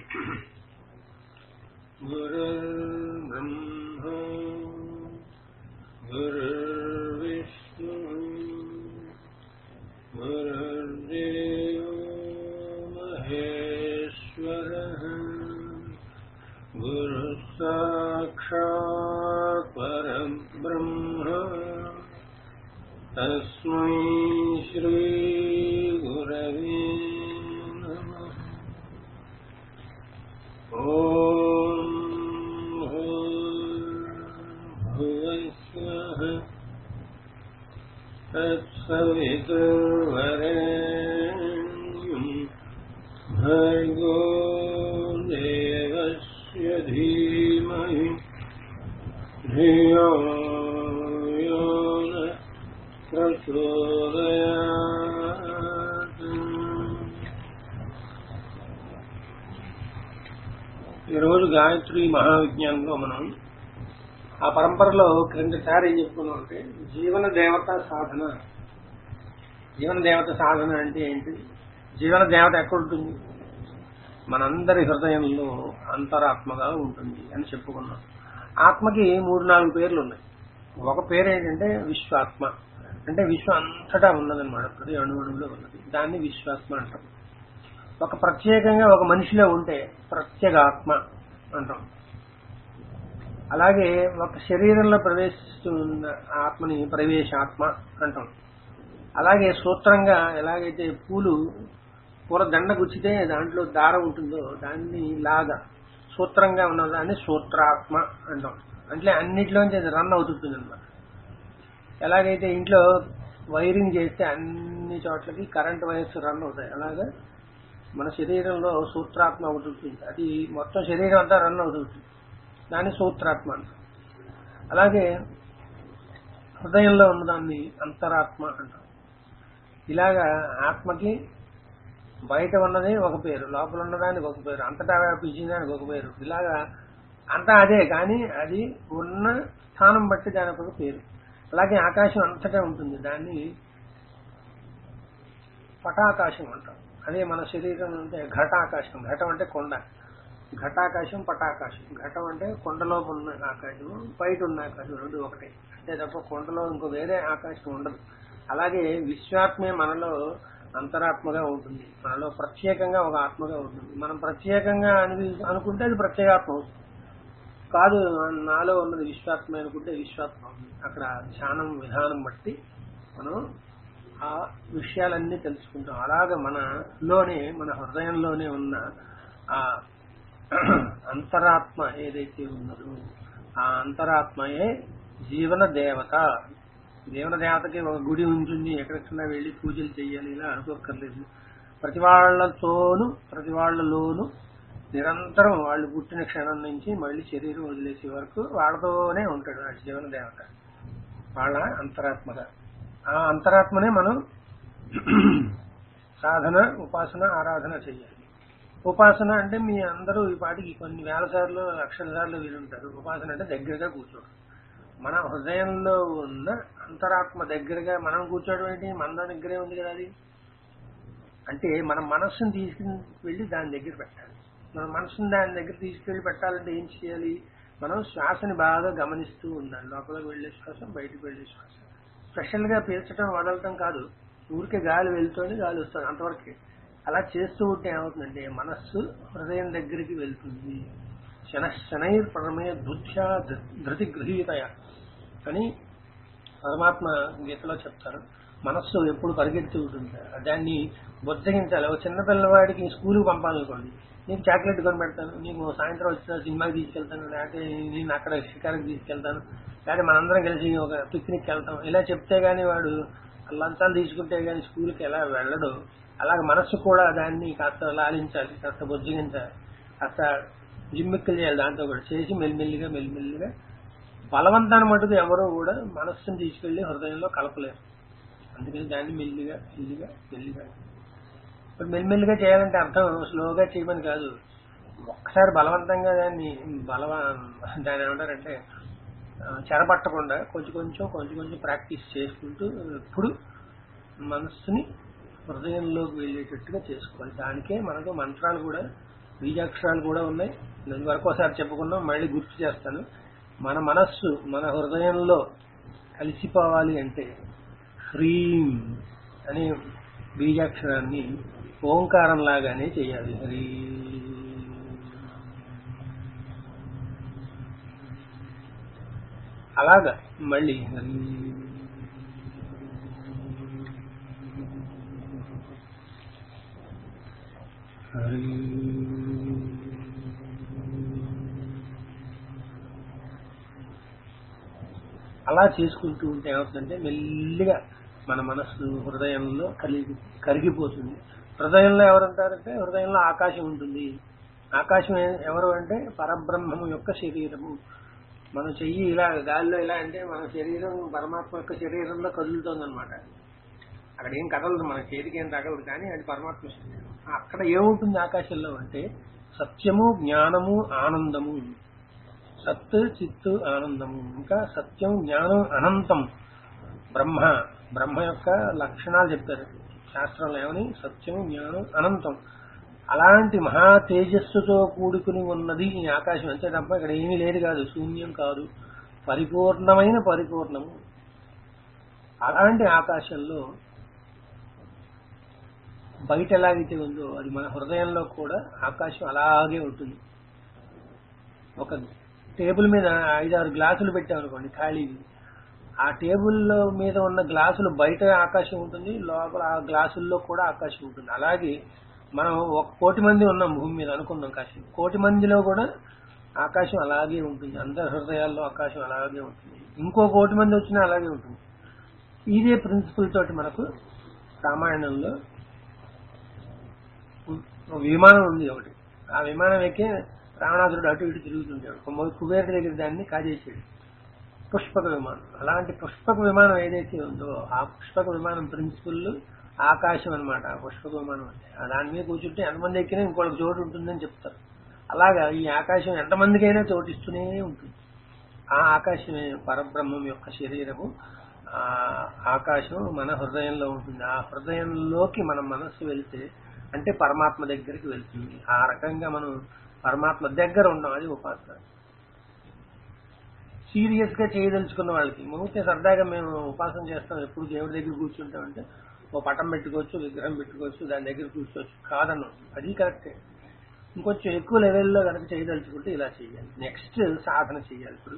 गुरुर्ब्रह्मा गुरुर्विष्णु गुरुर्देवो महेश्वरः गुरुः साक्षात् परब्रह्म तस्मै श्रीगुरवे नमः ॐ भुवस्वः तत्सवितुर्वरेण्यम् भर्गो देवस्य धीमहि धियो यो न प्रचोदयात् ఈరోజు గాయత్రి మహావిజ్ఞానంలో మనం ఆ పరంపరలో క్రిందసారి ఏం చెప్పుకున్నాం అంటే జీవన దేవత సాధన జీవన దేవత సాధన అంటే ఏంటి జీవన దేవత ఎక్కడ ఉంటుంది మనందరి హృదయంలో అంతరాత్మగా ఉంటుంది అని చెప్పుకున్నాం ఆత్మకి మూడు నాలుగు పేర్లు ఉన్నాయి ఒక పేరు ఏంటంటే విశ్వాత్మ అంటే విశ్వం అంతటా ఉన్నదన్నమాట ప్రతి అణువులో ఉన్నది దాన్ని విశ్వాత్మ అంటాం ఒక ప్రత్యేకంగా ఒక మనిషిలో ఉంటే ప్రత్యేగాత్మ అంటాం అలాగే ఒక శరీరంలో ప్రవేశిస్తున్న ఆత్మని ప్రవేశాత్మ అంటాం అలాగే సూత్రంగా ఎలాగైతే పూలు పూల దండ గుచ్చితే దాంట్లో దారం ఉంటుందో దాన్ని లాగా సూత్రంగా ఉన్న దాన్ని సూత్రాత్మ అంటాం అంటే అన్నిటిలోంచి అది రన్ అవుతుంటుంది అనమాట ఎలాగైతే ఇంట్లో వైరింగ్ చేస్తే అన్ని చోట్లకి కరెంట్ వైర్స్ రన్ అవుతాయి అలాగా మన శరీరంలో సూత్రాత్మ ఒకటి ఉంటుంది అది మొత్తం శరీరం అంతా రన్ అవుతుంది దాన్ని సూత్రాత్మ అంటాం అలాగే హృదయంలో ఉన్నదాన్ని అంతరాత్మ అంటాం ఇలాగా ఆత్మకి బయట ఉన్నది ఒక పేరు లోపల ఉన్నదానికి ఒక పేరు అంతటా వ్యాపించిన దానికి ఒక పేరు ఇలాగా అంతా అదే కానీ అది ఉన్న స్థానం బట్టి దానికి ఒక పేరు అలాగే ఆకాశం అంతటా ఉంటుంది దాన్ని పటాకాశం అంటాం అదే మన శరీరం అంటే ఘటాకాశం ఘటం అంటే కొండ ఘటాకాశం పటాకాశం ఘటం అంటే కొండలో ఉన్న ఆకాశం బయట ఉన్న ఆకాశం రెండు ఒకటే అంతే తప్ప కొండలో ఇంకో వేరే ఆకాశం ఉండదు అలాగే విశ్వాత్మే మనలో అంతరాత్మగా ఉంటుంది మనలో ప్రత్యేకంగా ఒక ఆత్మగా ఉంటుంది మనం ప్రత్యేకంగా అని అనుకుంటే అది ప్రత్యేగాత్మ అవుతుంది కాదు నాలో ఉన్నది విశ్వాత్మ అనుకుంటే విశ్వాత్మ అవుతుంది అక్కడ ధ్యానం విధానం బట్టి మనం ఆ విషయాలన్నీ తెలుసుకుంటాం అలాగ మనలోనే మన హృదయంలోనే ఉన్న ఆ అంతరాత్మ ఏదైతే ఉన్నదో ఆ అంతరాత్మయే జీవన దేవత జీవన దేవతకి ఒక గుడి ఉంటుంది ఎక్కడెక్కడ వెళ్ళి పూజలు చేయాలి ఇలా అనుకోక్కర్లేదు ప్రతి వాళ్ళతోనూ ప్రతి వాళ్ళలోనూ నిరంతరం వాళ్ళు పుట్టిన క్షణం నుంచి మళ్ళీ శరీరం వదిలేసే వరకు వాళ్ళతోనే ఉంటాడు ఆ జీవన దేవత వాళ్ళ అంతరాత్మగా ఆ అంతరాత్మనే మనం సాధన ఉపాసన ఆరాధన చేయాలి ఉపాసన అంటే మీ అందరూ ఈ పాటికి కొన్ని వేల సార్లు లక్షల సార్లు వినుంటారు ఉపాసన అంటే దగ్గరగా కూర్చోవడం మన హృదయంలో ఉన్న అంతరాత్మ దగ్గరగా మనం కూర్చోవడం ఏంటి మన దగ్గరే ఉంది కదా అది అంటే మన మనస్సును తీసుకుని వెళ్ళి దాని దగ్గర పెట్టాలి మన మనసుని దాని దగ్గర తీసుకెళ్లి పెట్టాలంటే ఏం చేయాలి మనం శ్వాసని బాగా గమనిస్తూ ఉండాలి లోపలికి వెళ్లే శ్వాస బయటకు వెళ్లే శ్వాస స్పెషల్ గా పీల్చడం వదలటం కాదు ఊరికే గాలి వెళ్తూనే గాలి వస్తుంది అంతవరకే అలా చేస్తూ ఉంటే ఏమవుతుందంటే మనస్సు హృదయం దగ్గరికి వెళ్తుంది శన శనైర్ పరమే బుద్ధ్యా ధృతి గృహీతయ అని పరమాత్మ గీతలో చెప్తారు మనస్సు ఎప్పుడు పరిగెత్తి ఉంటుంది దాన్ని బుద్ధగించాలి ఒక చిన్న పిల్లవాడికి స్కూల్కి పంపాలనుకోండి నీకు చాక్లెట్ కొని పెడతాను నీకు సాయంత్రం వచ్చిన సినిమాకి తీసుకెళ్తాను లేకపోతే నేను అక్కడ షికారికి తీసుకెళ్తాను లేకపోతే మనందరం కలిసి ఒక పిక్నిక్ వెళ్తాం ఇలా చెప్తే గానీ వాడు లంచాలు తీసుకుంటే గానీ స్కూల్కి ఎలా వెళ్ళడు అలాగే మనస్సు కూడా దాన్ని కాస్త లాలించాలి కాస్త బుజ్జగించాలి కాస్త జిమ్మిక్కులు చేయాలి దాంతో కూడా చేసి మెల్లిమెల్లిగా మెల్లిమెల్లిగా బలవంతాన్ని మటుకు ఎవరూ కూడా మనస్సును తీసుకెళ్లి హృదయంలో కలపలేరు అందుకని దాన్ని మెల్లిగా మెల్లిగా మెల్లిగా ఇప్పుడు మెల్లిమెల్లిగా చేయాలంటే అర్థం స్లోగా చేయమని కాదు ఒక్కసారి బలవంతంగా దాన్ని బలవ దాన్ని ఏమంటారంటే ఆ, చెరపట్టకుండా కొంచెం కొంచెం కొంచెం కొంచెం ప్రాక్టీస్ చేసుకుంటూ ఇప్పుడు మనస్సుని హృదయంలోకి వెళ్ళేటట్టుగా చేసుకోవాలి దానికే మనకు మంత్రాలు కూడా బీజాక్షరాలు కూడా ఉన్నాయి ఇది వరకు ఒకసారి చెప్పుకున్నాం మళ్ళీ గుర్తు చేస్తాను మన మనస్సు మన హృదయంలో కలిసిపోవాలి అంటే హ్రీం అనే బీజాక్షరాన్ని ఓంకారం లాగానే చేయాలి హ్రీ అలాగా మళ్ళీ హ్రీ అలా చేసుకుంటూ ఉంటే ఏమవుతుందంటే మెల్లిగా మన మనస్సు హృదయంలో కలిగి కరిగిపోతుంది హృదయంలో ఎవరుంటారంటే హృదయంలో ఆకాశం ఉంటుంది ఆకాశం ఏ- ఎవరు అంటే పరబ్రహ్మము యొక్క శరీరము మన చెయ్యి ఇలా గాలిలో ఇలా అంటే మన శరీరం పరమాత్మ యొక్క శరీరంలో కదులుతుంది అనమాట అక్కడ ఏం కదలదు మన చేతికి ఏం తగలదు కానీ అది పరమాత్మ శరీరం అక్కడ ఏముంటుంది ఆకాశంలో అంటే సత్యము జ్ఞానము ఆనందము సత్ చిత్తు ఆనందము ఇంకా సత్యం జ్ఞానం అనంతం బ్రహ్మ బ్రహ్మ యొక్క లక్షణాలు చెప్పారు శాస్త్రంలో ఏమని సత్యం జ్ఞానం అనంతం అలాంటి మహా తేజస్సుతో కూడుకుని ఉన్నది ఈ ఆకాశం అంతే తప్ప ఇక్కడ ఏమీ లేదు కాదు శూన్యం కాదు పరిపూర్ణమైన పరిపూర్ణము అలాంటి ఆకాశంలో బయట ఎలాగైతే ఉందో అది మన హృదయంలో కూడా ఆకాశం అలాగే ఉంటుంది ఒక టేబుల్ మీద ఐదారు గ్లాసులు పెట్టామనుకోండి ఖాళీవి ఆ టేబుల్ మీద ఉన్న గ్లాసులు బయట ఆకాశం ఉంటుంది లోపల ఆ గ్లాసుల్లో కూడా ఆకాశం ఉంటుంది అలాగే మనం ఒక కోటి మంది ఉన్నాం భూమి మీద అనుకున్నాం కాశీ కోటి మందిలో కూడా ఆకాశం అలాగే ఉంటుంది అందరి హృదయాల్లో ఆకాశం అలాగే ఉంటుంది ఇంకో కోటి మంది వచ్చినా అలాగే ఉంటుంది ఇదే ప్రిన్సిపల్ తోటి మనకు రామాయణంలో ఒక విమానం ఉంది ఒకటి ఆ విమానం ఎక్కి రావణాసురుడు అటు ఇటు తిరుగుతుంటాడు ఒక కుబేరుడి దగ్గర దాన్ని కాజేసాడు పుష్పక విమానం అలాంటి పుష్పక విమానం ఏదైతే ఉందో ఆ పుష్పక విమానం ప్రిన్సిపల్ ఆకాశం అన్నమాట ఆ పుష్పక విమానం అంటే ఆ దాని మీద కూర్చుంటే ఎంతమంది ఎక్కినా ఇంకోళ్ళకి చోటు ఉంటుందని చెప్తారు అలాగా ఈ ఆకాశం ఎంతమందికైనా చోటిస్తూనే ఉంటుంది ఆ ఆకాశమే పరబ్రహ్మం యొక్క శరీరము ఆ ఆకాశం మన హృదయంలో ఉంటుంది ఆ హృదయంలోకి మన మనస్సు వెళ్తే అంటే పరమాత్మ దగ్గరికి వెళ్తుంది ఆ రకంగా మనం పరమాత్మ దగ్గర ఉన్నాం అది ఉపాసన సీరియస్ గా చేయదలుచుకున్న వాళ్ళకి ముహూర్తే సరదాగా మేము ఉపాసన చేస్తాం ఎప్పుడు దేవుడి దగ్గర కూర్చుంటామంటే ఓ పటం పెట్టుకోవచ్చు విగ్రహం పెట్టుకోవచ్చు దాని దగ్గర కూర్చోవచ్చు కాదన్నాం అది కరెక్టే ఇంకొంచెం ఎక్కువ లెవెల్లో కనుక చేయదలుచుకుంటే ఇలా చేయాలి నెక్స్ట్ సాధన చేయాలి ఇప్పుడు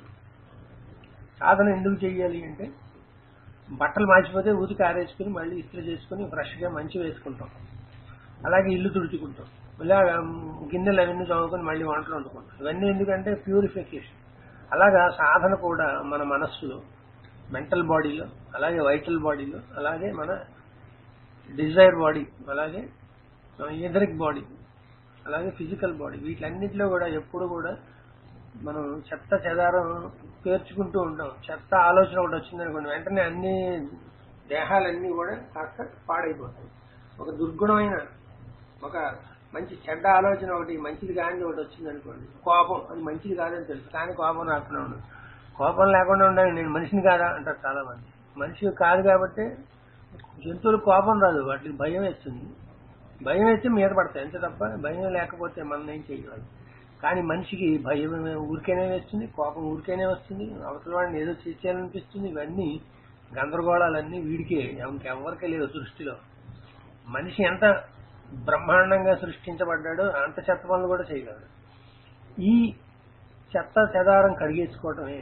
సాధన ఎందుకు చేయాలి అంటే బట్టలు మార్చిపోతే ఊరికి ఆరేసుకుని మళ్ళీ ఇస్త్రీ చేసుకుని ఫ్రెష్ గా మంచి వేసుకుంటాం అలాగే ఇల్లు తుడుచుకుంటాం ఇలా గిన్నెలు అవన్నీ చదువుకొని మళ్ళీ వంటలు వండుకుంటాం ఇవన్నీ ఎందుకంటే ప్యూరిఫికేషన్ అలాగా సాధన కూడా మన మనస్సులో మెంటల్ బాడీలో అలాగే వైటల్ బాడీలో అలాగే మన డిజైర్ బాడీ అలాగే మన ఎదరిక్ బాడీ అలాగే ఫిజికల్ బాడీ వీటిలన్నిటిలో కూడా ఎప్పుడు కూడా మనం చెత్త చెదారం పేర్చుకుంటూ ఉంటాం చెత్త ఆలోచన ఒకటి వచ్చిందనుకోండి వెంటనే అన్ని దేహాలన్నీ కూడా కాస్త పాడైపోతాయి ఒక దుర్గుణమైన ఒక మంచి చెడ్డ ఆలోచన ఒకటి మంచిది కాని ఒకటి వచ్చింది అనుకోండి కోపం అది మంచిది కాదని తెలుసు కానీ కోపం రాకుండా ఉండదు కోపం లేకుండా ఉండాలి నేను మనిషిని కాదా అంటారు చాలా మంది మనిషి కాదు కాబట్టి జంతువులకు కోపం రాదు వాటికి భయం వేస్తుంది భయం వేస్తే మీద పడతాయి అంతే తప్ప భయం లేకపోతే మనం ఏం చేయగలం కానీ మనిషికి భయం ఊరికేనే వేస్తుంది కోపం ఊరికేనే వస్తుంది అవతల వాడిని ఏదో చేయాలనిపిస్తుంది ఇవన్నీ గందరగోళాలన్నీ వీడికే ఇంకెవ్వరికే లేదు సృష్టిలో మనిషి ఎంత బ్రహ్మాండంగా సృష్టించబడ్డాడో అంత చెత్త పనులు కూడా చేయగలడు ఈ చెత్త చెదారం కడిగేసుకోవటమే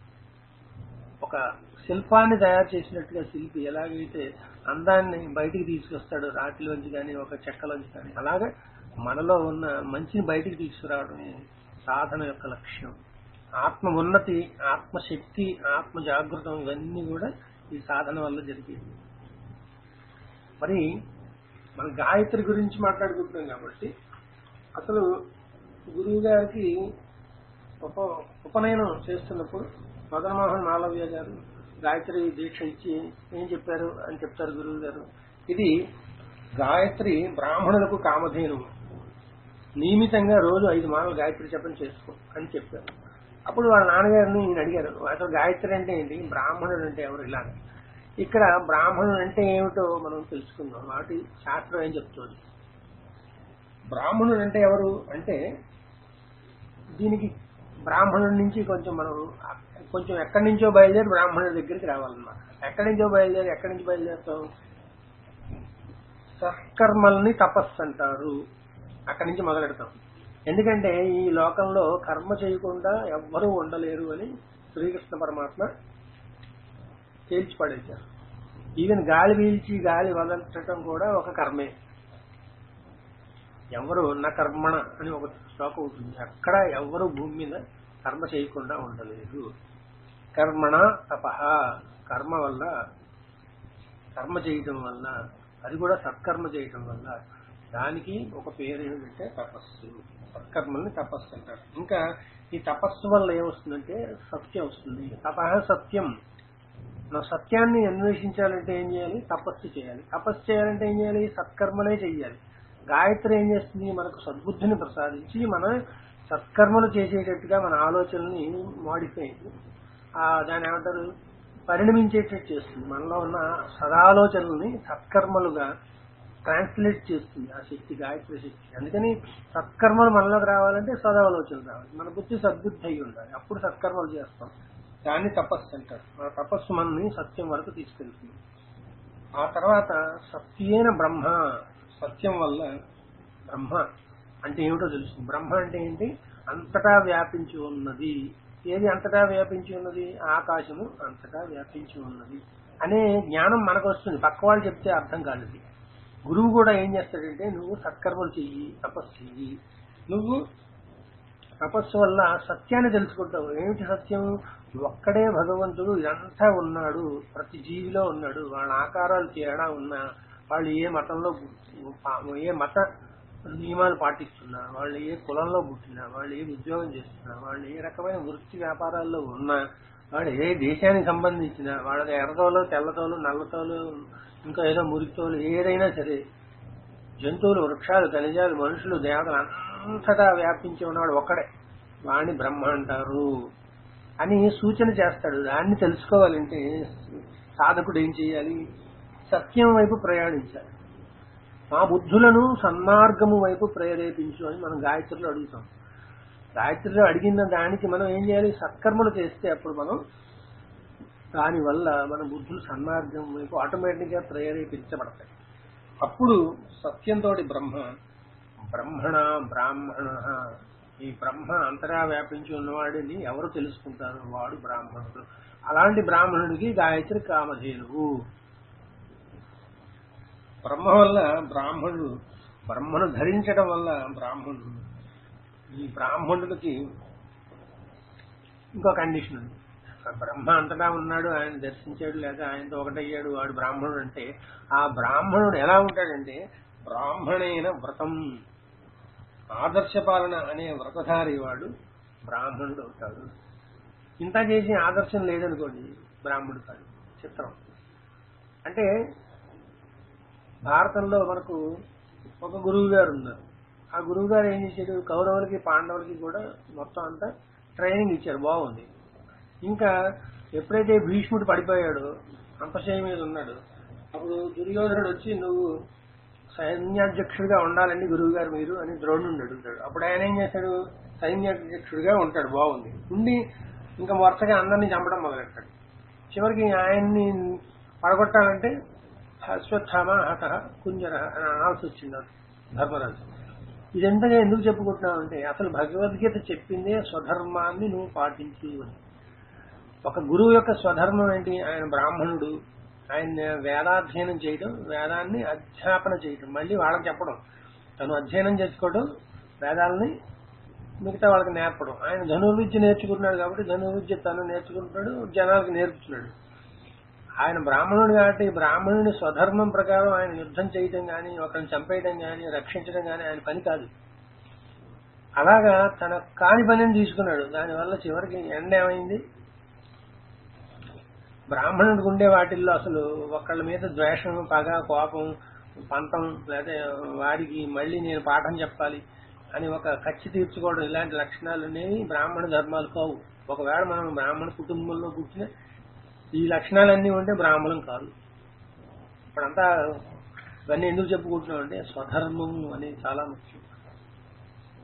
ఒక శిల్పాన్ని తయారు చేసినట్టుగా శిల్పి ఎలాగైతే అందాన్ని బయటికి తీసుకొస్తాడు రాతిలోంచి కానీ ఒక చెక్కలోంచి కానీ అలాగే మనలో ఉన్న మంచిని బయటికి తీసుకురావడమే సాధన యొక్క లక్ష్యం ఆత్మ ఉన్నతి ఆత్మశక్తి ఆత్మ జాగృతం ఇవన్నీ కూడా ఈ సాధన వల్ల జరిగేది మరి మన గాయత్రి గురించి మాట్లాడుకుంటున్నాం కాబట్టి అసలు గురువు గారికి ఉప ఉపనయనం చేస్తున్నప్పుడు మదనమోహన్ మాలవ్య గారు గాయత్రి దీక్ష ఇచ్చి ఏం చెప్పారు అని చెప్తారు గురువు గారు ఇది గాయత్రి బ్రాహ్మణులకు కామధేను నియమితంగా రోజు ఐదు మాటలు గాయత్రి జపం చేసుకో అని చెప్పారు అప్పుడు వాళ్ళ నాన్నగారిని ఈయన అడిగారు అసలు గాయత్రి అంటే ఏంటి బ్రాహ్మణుడు అంటే ఎవరు ఇలాగ ఇక్కడ బ్రాహ్మణుడు అంటే ఏమిటో మనం తెలుసుకుందాం వాటి శాస్త్రం ఏం చెప్తుంది బ్రాహ్మణుడు అంటే ఎవరు అంటే దీనికి బ్రాహ్మణుడి నుంచి కొంచెం మనం కొంచెం ఎక్కడి నుంచో బయలుదేరి బ్రాహ్మణుడి దగ్గరికి రావాలన్నమాట ఎక్కడి నుంచో బయలుదేరి ఎక్కడి నుంచి బయలుదేరుతాం సత్కర్మల్ని తపస్సు అంటారు అక్కడి నుంచి మొదలెడతాం ఎందుకంటే ఈ లోకంలో కర్మ చేయకుండా ఎవ్వరూ ఉండలేరు అని శ్రీకృష్ణ పరమాత్మ తేల్చి పడేశారు ఈవెన్ గాలి పీల్చి గాలి వదలటం కూడా ఒక కర్మే ఎవరు ఉన్న కర్మణ అని ఒక శ్లోకం ఉంటుంది అక్కడ ఎవరు భూమి మీద కర్మ చేయకుండా ఉండలేదు కర్మణ తప కర్మ వల్ల కర్మ చేయటం వల్ల అది కూడా సత్కర్మ చేయటం వల్ల దానికి ఒక పేరు ఏమిటంటే తపస్సు సత్కర్మల్ని తపస్సు అంటారు ఇంకా ఈ తపస్సు వల్ల ఏమొస్తుందంటే సత్యం వస్తుంది తప సత్యం నా సత్యాన్ని అన్వేషించాలంటే ఏం చేయాలి తపస్సు చేయాలి తపస్సు చేయాలంటే ఏం చేయాలి సత్కర్మలే చేయాలి గాయత్రి ఏం చేస్తుంది మనకు సద్బుద్ధిని ప్రసాదించి మన సత్కర్మలు చేసేటట్టుగా మన ఆలోచనల్ని మాడిఫై ఆ దాని ఏమంటారు పరిణమించేటట్టు చేస్తుంది మనలో ఉన్న సదాలోచనల్ని సత్కర్మలుగా ట్రాన్స్లేట్ చేస్తుంది ఆ శక్తి గాయత్రి శక్తి అందుకని సత్కర్మలు మనలోకి రావాలంటే సదాలోచనలు రావాలి మన బుద్ధి సద్బుద్ధి అయి ఉండాలి అప్పుడు సత్కర్మలు చేస్తాం దాన్ని తపస్సు అంటారు మన తపస్సు మనని సత్యం వరకు తీసుకెళ్తుంది ఆ తర్వాత సత్యేన బ్రహ్మ సత్యం వల్ల బ్రహ్మ అంటే ఏమిటో తెలుస్తుంది బ్రహ్మ అంటే ఏంటి అంతటా వ్యాపించి ఉన్నది ఏది అంతటా వ్యాపించి ఉన్నది ఆకాశము అంతటా వ్యాపించి ఉన్నది అనే జ్ఞానం మనకు వస్తుంది పక్క వాళ్ళు చెప్తే అర్థం కాదు ఇది. గురువు కూడా ఏం చేస్తాడంటే నువ్వు సత్కర్మలు చెయ్యి తపస్సు చెయ్యి నువ్వు తపస్సు వల్ల సత్యాన్ని తెలుసుకుంటావు ఏమిటి సత్యం ఒక్కడే భగవంతుడు ఇదంతా ఉన్నాడు ప్రతి జీవిలో ఉన్నాడు వాళ్ళ ఆకారాలు తేడా ఉన్నా వాళ్ళు ఏ మతంలో పుట్టి- ఏ మత నియమాలు పాటిస్తున్నా వాళ్ళు ఏ కులంలో పుట్టినా వాళ్ళు ఏ ఉద్యోగం చేస్తున్నా వాళ్ళు ఏ రకమైన వృత్తి వ్యాపారాల్లో ఉన్నా వాళ్ళు ఏ దేశానికి సంబంధించిన వాళ్ళకి ఎర్రతోలు తెల్లతోలు నల్లతోలు ఇంకా ఏదో మురికితోలు ఏదైనా సరే జంతువులు వృక్షాలు ఖనిజాలు మనుషులు దేవతలు అంతటా వ్యాపించి ఉన్నవాడు ఒక్కడే వాణ్ణి బ్రహ్మ అంటారు అని సూచన చేస్తాడు దాన్ని తెలుసుకోవాలంటే సాధకుడు ఏం చేయాలి సత్యం వైపు ప్రయాణించాలి మా బుద్ధులను సన్మార్గము వైపు ప్రేరేపించు అని మనం గాయత్రిలో అడుగుతాం గాయత్రిలో అడిగిన దానికి మనం ఏం చేయాలి సత్కర్మలు చేస్తే అప్పుడు మనం దానివల్ల మన బుద్ధులు సన్మార్గం వైపు ఆటోమేటిక్ గా ప్రేరేపించబడతాయి అప్పుడు సత్యంతో బ్రహ్మ బ్రహ్మణ బ్రాహ్మణ ఈ బ్రహ్మ అంతరా వ్యాపించి ఉన్నవాడిని ఎవరు తెలుసుకుంటారు వాడు బ్రాహ్మణుడు అలాంటి బ్రాహ్మణుడికి గాయత్రి కామధేనువు బ్రహ్మ వల్ల బ్రాహ్మణుడు బ్రహ్మను ధరించడం వల్ల బ్రాహ్మణుడు ఈ బ్రాహ్మణుడికి ఇంకో కండిషన్ ఉంది ఆ బ్రహ్మ అంతటా ఉన్నాడు ఆయన దర్శించాడు లేక ఆయనతో ఒకటయ్యాడు వాడు బ్రాహ్మణుడు అంటే ఆ బ్రాహ్మణుడు ఎలా ఉంటాడంటే బ్రాహ్మణైన వ్రతం ఆదర్శపాలన అనే వ్రతధారి వాడు బ్రాహ్మణుడు అవుతాడు ఇంత చేసి ఆదర్శం లేదనుకోండి బ్రాహ్మణుడు కాదు చిత్రం అంటే భారతంలో మనకు ఒక గురువు గారు ఉన్నారు ఆ గురువు గారు ఏం చేశాడు కౌరవులకి పాండవులకి కూడా మొత్తం అంతా ట్రైనింగ్ ఇచ్చారు బాగుంది ఇంకా ఎప్పుడైతే భీష్ముడు పడిపోయాడో అంపశయ మీద ఉన్నాడు అప్పుడు దుర్యోధనుడు వచ్చి నువ్వు సైన్యాధ్యక్షుడిగా ఉండాలండి గురువు గారు మీరు అని ద్రోణుడిని అడుగుతాడు అప్పుడు ఆయన ఏం చేశాడు సైన్యాధ్యక్షుడిగా ఉంటాడు బాగుంది ఉండి ఇంకా వరుసగా అందరినీ చంపడం మొదలెట్టాడు చివరికి ఆయన్ని పడగొట్టాలంటే అశ్వత్థామ హత కుంజర అని అనాల్సి వచ్చింది ధర్మరాజు ఇదంతగా ఎందుకు చెప్పుకుంటున్నావు అంటే అసలు భగవద్గీత చెప్పిందే స్వధర్మాన్ని నువ్వు పాటించు అని ఒక గురువు యొక్క స్వధర్మం ఏంటి ఆయన బ్రాహ్మణుడు ఆయన వేదాధ్యయనం చేయడం వేదాన్ని అధ్యాపన చేయడం మళ్ళీ వాళ్ళకి చెప్పడం తను అధ్యయనం చేసుకోవడం వేదాలని మిగతా వాళ్ళకి నేర్పడం ఆయన ధనుర్విద్య నేర్చుకుంటున్నాడు కాబట్టి ధనుర్విద్య తను నేర్చుకుంటున్నాడు జనాలకు నేర్పుతున్నాడు ఆయన బ్రాహ్మణుడు కాబట్టి బ్రాహ్మణుని స్వధర్మం ప్రకారం ఆయన యుద్ధం చేయడం కానీ ఒకరిని చంపేయడం కానీ రక్షించడం కానీ ఆయన పని కాదు అలాగా తన కాని పనిని తీసుకున్నాడు దానివల్ల చివరికి ఎండ ఏమైంది బ్రాహ్మణుడికి ఉండే వాటిల్లో అసలు ఒకళ్ళ మీద ద్వేషం పగ కోపం పంతం లేదా వాడికి మళ్ళీ నేను పాఠం చెప్పాలి అని ఒక ఖర్చు తీర్చుకోవడం ఇలాంటి లక్షణాలు అనేవి బ్రాహ్మణ ధర్మాలు కావు ఒకవేళ మనం బ్రాహ్మణ కుటుంబంలో పుట్టిన ఈ లక్షణాలన్నీ ఉంటే బ్రాహ్మణం కాదు ఇప్పుడంతా ఇవన్నీ ఎందుకు చెప్పుకుంటున్నాం అంటే స్వధర్మం అనేది చాలా ముఖ్యం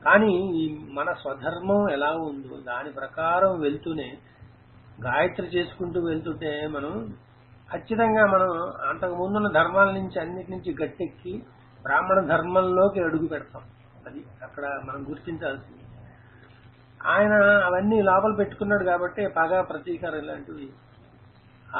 కానీ ఈ మన స్వధర్మం ఎలా ఉందో దాని ప్రకారం వెళ్తూనే గాయత్రి చేసుకుంటూ వెళ్తుంటే మనం ఖచ్చితంగా మనం అంతకు ముందున్న ధర్మాల నుంచి అన్నిటి నుంచి గట్టెక్కి బ్రాహ్మణ ధర్మంలోకి అడుగు పెడతాం అది అక్కడ మనం గుర్తించాల్సింది ఆయన అవన్నీ లోపల పెట్టుకున్నాడు కాబట్టి పగ ప్రతీకారం ఇలాంటివి ఆ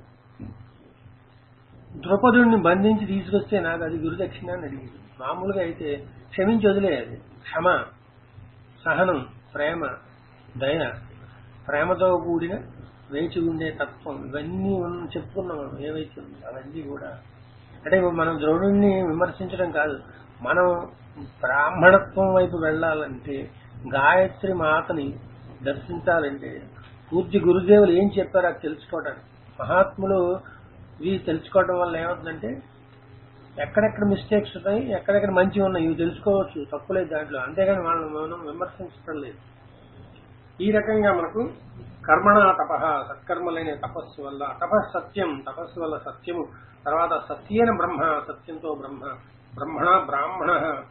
ద్రౌపదుడిని బంధించి తీసుకొస్తే నాకు అది గురుదక్షిణ అని అడిగింది మామూలుగా అయితే క్షమించి వదిలేయాలి క్షమ సహనం ప్రేమ దయ ప్రేమతో కూడిన వేచి ఉండే తత్వం ఇవన్నీ ఉన్న- చెప్పుకున్నాం మనం ఏవైతే ఉందో అవన్నీ కూడా అంటే ఇప్పుడు మనం ద్రోణుడిని విమర్శించడం కాదు మనం బ్రాహ్మణత్వం వైపు వెళ్ళాలంటే గాయత్రి మాతని దర్శించాలంటే పూజ్య గురుదేవులు ఏం చెప్పారో అది తెలుసుకోవడానికి మహాత్ములు ఇవి తెలుసుకోవడం వల్ల ఏమవుతుందంటే ఎక్కడెక్కడ మిస్టేక్స్ ఉన్నాయి ఎక్కడెక్కడ మంచి ఉన్నాయి ఇవి తెలుసుకోవచ్చు తప్పులేదు దాంట్లో అంతేగాని వాళ్ళని మనం విమర్శించడం లేదు ఈ రకంగా మనకు కర్మణ తప సత్కర్మలైన తపస్సు వల్ల తపస్ సత్యం తపస్సు వల్ల సత్యము తర్వాత సత్యేన బ్రహ్మ సత్యంతో బ్రహ్మ బ్రహ్మణ బ్రాహ్మణ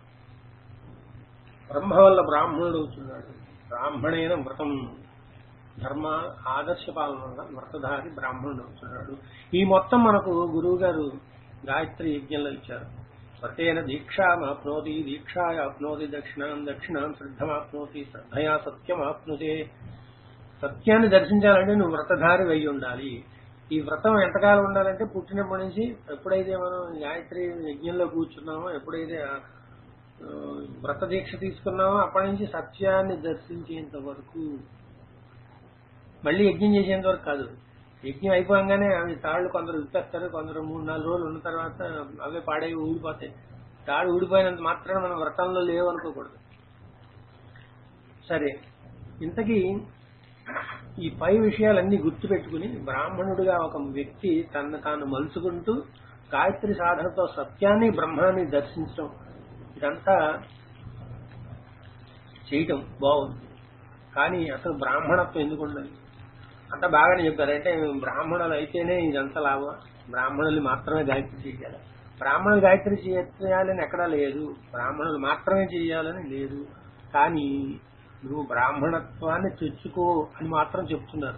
బ్రహ్మ వల్ల బ్రాహ్మణుడు అవుతున్నాడు బ్రాహ్మణైన వ్రతం ధర్మ ఆదర్శ పాలన వల్ల వ్రతధారి బ్రాహ్మణుడు అవుతున్నాడు ఈ మొత్తం మనకు గురువు గారు గాయత్రి యజ్ఞంలో ఇచ్చారు వ్రతేన దీక్షామాప్నోతి దీక్షాయాప్నోతి దక్షిణాం దక్షిణాం శ్రద్ధమాప్నోతి శ్రద్ధయా సత్యమాప్నుతే సత్యాన్ని దర్శించాలంటే నువ్వు వ్రతధారి అయి ఉండాలి ఈ వ్రతం ఎంతకాలం ఉండాలంటే పుట్టినప్పటి నుంచి ఎప్పుడైతే మనం గాయత్రి యజ్ఞంలో కూర్చున్నామో ఎప్పుడైతే ఆ, ఆ, వ్రత దీక్ష తీసుకున్నామో అప్పటి నుంచి సత్యాన్ని దర్శించేంత వరకు మళ్ళీ యజ్ఞం చేసేంత వరకు కాదు యజ్ఞం అయిపోగానే అవి తాళ్ళు కొందరు విప్పేస్తారు కొందరు మూడు నాలుగు రోజులు ఉన్న తర్వాత అవే పాడై ఊడిపోతాయి తాడు ఊడిపోయినంత మాత్రాన మనం వ్రతంలో లేవు అనుకోకూడదు సరే ఇంతకీ ఈ పై విషయాలన్నీ గుర్తుపెట్టుకుని బ్రాహ్మణుడిగా ఒక వ్యక్తి తను తాను మలుచుకుంటూ గాయత్రి సాధనతో సత్యాన్ని బ్రహ్మాన్ని దర్శించడం ఇదంతా చేయటం బాగుంది కానీ అసలు బ్రాహ్మణత్వం ఎందుకు ఉండాలి అంత బాగానే చెప్పారు అంటే బ్రాహ్మణులు అయితేనే ఇదంతా లాభం బ్రాహ్మణులు మాత్రమే గాయత్రి చేయాలి బ్రాహ్మణులు గాయత్రి చేయాలని ఎక్కడా లేదు బ్రాహ్మణులు మాత్రమే చేయాలని లేదు కానీ నువ్వు బ్రాహ్మణత్వాన్ని తెచ్చుకో అని మాత్రం చెప్తున్నారు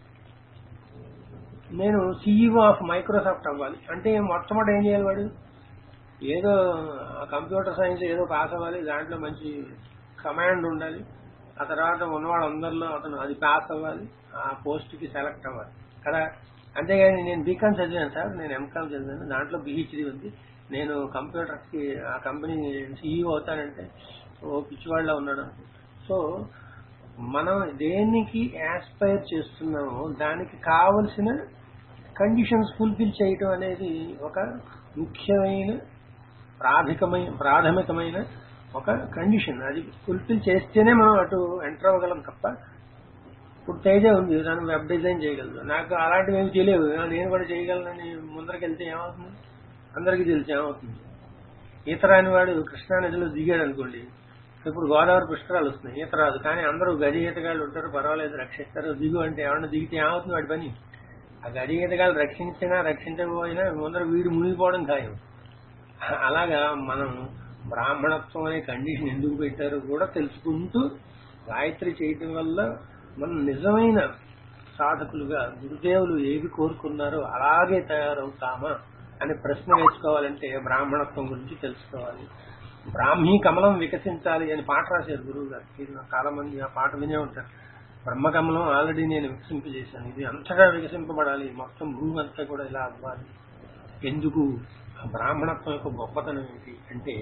నేను సీఈఓ ఆఫ్ మైక్రోసాఫ్ట్ అవ్వాలి అంటే మొట్టమొదటి ఏం చేయాలి వాడు ఏదో కంప్యూటర్ సైన్స్ ఏదో పాస్ అవ్వాలి దాంట్లో మంచి కమాండ్ ఉండాలి ఆ తర్వాత ఉన్నవాళ్ళందరిలో అతను అది పాస్ అవ్వాలి ఆ పోస్ట్ కి సెలెక్ట్ అవ్వాలి కదా అంతేగాని నేను బీకామ్ చదివాను సార్ నేను ఎంకామ్ చదివాను దాంట్లో పిహెచ్డి ఉంది నేను కంప్యూటర్స్ కి ఆ కంపెనీ సీఈఓ అవుతానంటే ఓ పిచ్చివాళ్ళ ఉన్నాడు సో మనం దేనికి యాస్పైర్ చేస్తున్నామో దానికి కావలసిన కండిషన్స్ ఫుల్ఫిల్ చేయటం అనేది ఒక ముఖ్యమైన ప్రాథమికమైన ప్రాథమికమైన ఒక కండిషన్ అది ఫుల్ఫిల్ చేస్తేనే మనం అటు ఎంటర్ అవ్వగలం తప్ప ఇప్పుడు తేజ ఉంది తను వెబ్ డిజైన్ చేయగలదు నాకు అలాంటివి ఏమి తెలియవు నేను కూడా చేయగలనని ముందరికి వెళ్తే ఏమవుతుంది అందరికీ తెలిసి ఏమవుతుంది ఈత రాని వాడు కృష్ణా నదిలో దిగాడు అనుకోండి ఇప్పుడు గోదావరి పుష్కరాలు వస్తున్నాయి ఈత రాదు కానీ అందరూ గది ఈతగాళ్ళు ఉంటారు పర్వాలేదు రక్షిస్తారు దిగు అంటే ఏమన్నా దిగితే ఏమవుతుంది వాడి పని ఆ గది ఈతగాళ్ళు రక్షించినా రక్షించకపోయినా ముందర వీడు మునిగిపోవడం ఖాయం అలాగా మనం బ్రాహ్మణత్వం అనే కండిషన్ ఎందుకు పెట్టారో కూడా తెలుసుకుంటూ గాయత్రి చేయటం వల్ల మనం నిజమైన సాధకులుగా గురుదేవులు ఏవి కోరుకున్నారో అలాగే తయారవుతామా అనే ప్రశ్న వేసుకోవాలంటే బ్రాహ్మణత్వం గురించి తెలుసుకోవాలి బ్రాహ్మీ కమలం వికసించాలి అని పాట రాశారు గురువు గారు ఇది చాలా మంది ఆ పాట వినే ఉంటారు బ్రహ్మకమలం ఆల్రెడీ నేను వికసింపజేశాను ఇది అంతగా వికసింపబడాలి మొత్తం భూమి అంతా కూడా ఇలా అవ్వాలి ఎందుకు ఆ బ్రాహ్మణత్వం యొక్క గొప్పతనం ఏంటి అంటే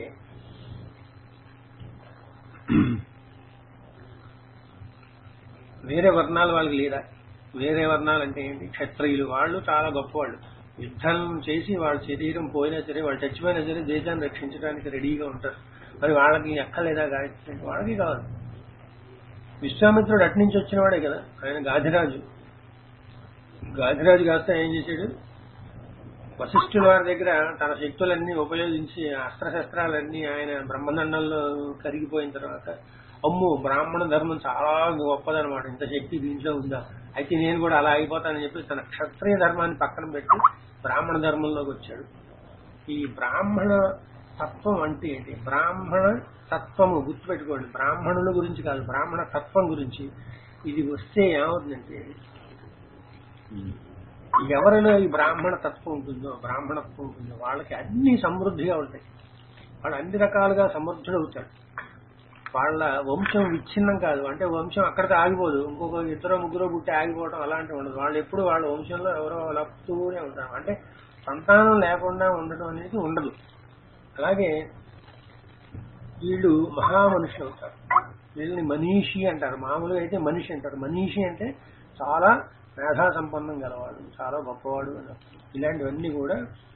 వేరే వర్ణాల వాళ్ళకి లేదా వేరే వర్ణాలు అంటే ఏంటి క్షత్రియులు వాళ్ళు చాలా గొప్పవాళ్ళు యుద్ధం చేసి వాళ్ళ శరీరం పోయినా సరే వాళ్ళు చచ్చిపోయినా సరే దేశాన్ని రక్షించడానికి రెడీగా ఉంటారు మరి వాళ్ళకి ఎక్కలేదా గాయత్రి అంటే వాళ్ళకి కావాలి విశ్వామిత్రుడు అటు నుంచి వచ్చిన వాడే కదా ఆయన గాధిరాజు గాధిరాజు కాస్త ఏం చేశాడు వశిష్ఠుల వారి దగ్గర తన శక్తులన్నీ ఉపయోగించి అస్త్రశస్త్రాలన్నీ ఆయన బ్రహ్మదండంలో కరిగిపోయిన తర్వాత అమ్ము బ్రాహ్మణ ధర్మం చాలా గొప్పదనమాట ఇంత శక్తి దీంట్లో ఉందా అయితే నేను కూడా అలా అయిపోతానని చెప్పి తన క్షత్రియ ధర్మాన్ని పక్కన పెట్టి బ్రాహ్మణ ధర్మంలోకి వచ్చాడు ఈ బ్రాహ్మణ తత్వం అంటే ఏంటి బ్రాహ్మణ తత్వము గుర్తుపెట్టుకోండి బ్రాహ్మణుల గురించి కాదు బ్రాహ్మణ తత్వం గురించి ఇది వస్తే ఏమవుతుందంటే ఎవరిలో ఈ బ్రాహ్మణ తత్వం ఉంటుందో బ్రాహ్మణత్వం ఉంటుందో వాళ్ళకి అన్ని సమృద్ధిగా ఉంటాయి వాడు అన్ని రకాలుగా సమృద్ధుడవుతాడు వాళ్ళ వంశం విచ్ఛిన్నం కాదు అంటే వంశం అక్కడితో ఆగిపోదు ఇంకొక ఇద్దరు ముగ్గురు పుట్టి ఆగిపోవడం అలాంటివి ఉండదు వాళ్ళు ఎప్పుడు వాళ్ళ వంశంలో ఎవరో లప్తూనే ఉంటారు అంటే సంతానం లేకుండా ఉండడం అనేది ఉండదు అలాగే వీళ్ళు మహామనుషులు అవుతారు వీళ్ళని మనీషి అంటారు మామూలుగా అయితే మనిషి అంటారు మనీషి అంటే చాలా మేధా సంపన్నం గలవాడు చాలా గొప్పవాడు అని అర్థం. ఇలాంటివన్నీ కూడా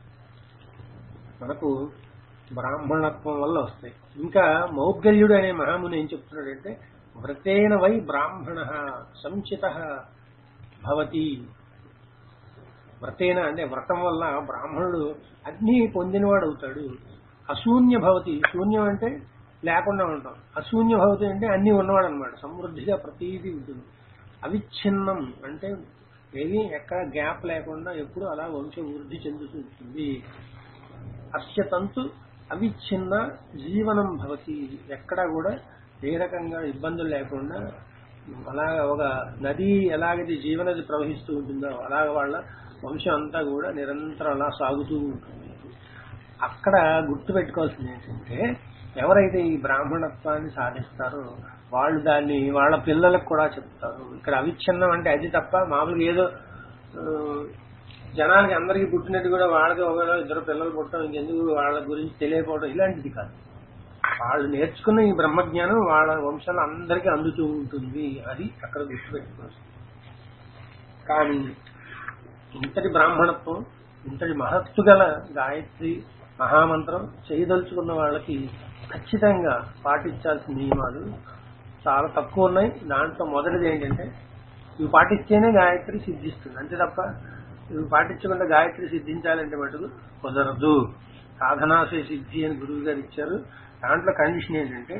మనకు బ్రాహ్మణత్వం వల్ల వస్తాయి ఇంకా మౌద్గల్యుడు అనే మహాముని ఏం చెప్తున్నాడంటే వ్రతేన వై బ్రాహ్మణ సంచిత భవతి వ్రతేన అంటే వ్రతం వల్ల బ్రాహ్మణుడు అన్నీ పొందినవాడు అవుతాడు అశూన్య భవతి శూన్యం అంటే లేకుండా ఉంటాం అశూన్య భవతి అంటే అన్ని ఉన్నవాడు అనమాట సమృద్ధిగా ప్రతీది ఉంటుంది అవిచ్ఛిన్నం అంటే ఏది ఎక్కడ గ్యాప్ లేకుండా ఎప్పుడు అలా వంశ వృద్ధి చెందుతూ ఉంటుంది అస్య తంతు అవిచ్ఛిన్న జీవనం భవతి ఎక్కడ కూడా ఏ రకంగా ఇబ్బందులు లేకుండా అలా ఒక నది ఎలాగైతే జీవనది ప్రవహిస్తూ ఉంటుందో అలాగ వాళ్ళ వంశం అంతా కూడా నిరంతరం అలా సాగుతూ ఉంటుంది అక్కడ గుర్తు పెట్టుకోవాల్సింది ఏంటంటే ఎవరైతే ఈ బ్రాహ్మణత్వాన్ని సాధిస్తారో వాళ్ళు దాన్ని వాళ్ళ పిల్లలకు కూడా చెప్తారు ఇక్కడ అవిచ్ఛిన్నం అంటే అది తప్ప మామూలుగా ఏదో ఆ, జనానికి అందరికీ పుట్టినట్టు కూడా వాళ్ళకి ఒక ఇద్దరు పిల్లలు పుట్టడం ఇంకెందుకు వాళ్ళ గురించి తెలియకపోవడం ఇలాంటిది కాదు వాళ్ళు నేర్చుకున్న ఈ బ్రహ్మజ్ఞానం వాళ్ళ వంశాలు అందరికీ అందుతూ ఉంటుంది అది అక్కడ గుర్తుపెట్టుకోవచ్చు కానీ ఇంతటి బ్రాహ్మణత్వం ఇంతటి మహత్తు గల గాయత్రి మహామంత్రం చేయదలుచుకున్న వాళ్ళకి ఖచ్చితంగా పాటించాల్సిన నియమాలు చాలా తక్కువ ఉన్నాయి దాంట్లో మొదటిది ఏంటంటే ఇవి పాటిస్తేనే గాయత్రి సిద్ధిస్తుంది అంతే తప్ప ఇవి పాటించకుండా గాయత్రి సిద్ధించాలంటే మటుకు కుదరదు సాధనాసే సిద్ధి అని గురువు గారు ఇచ్చారు దాంట్లో కండిషన్ ఏంటంటే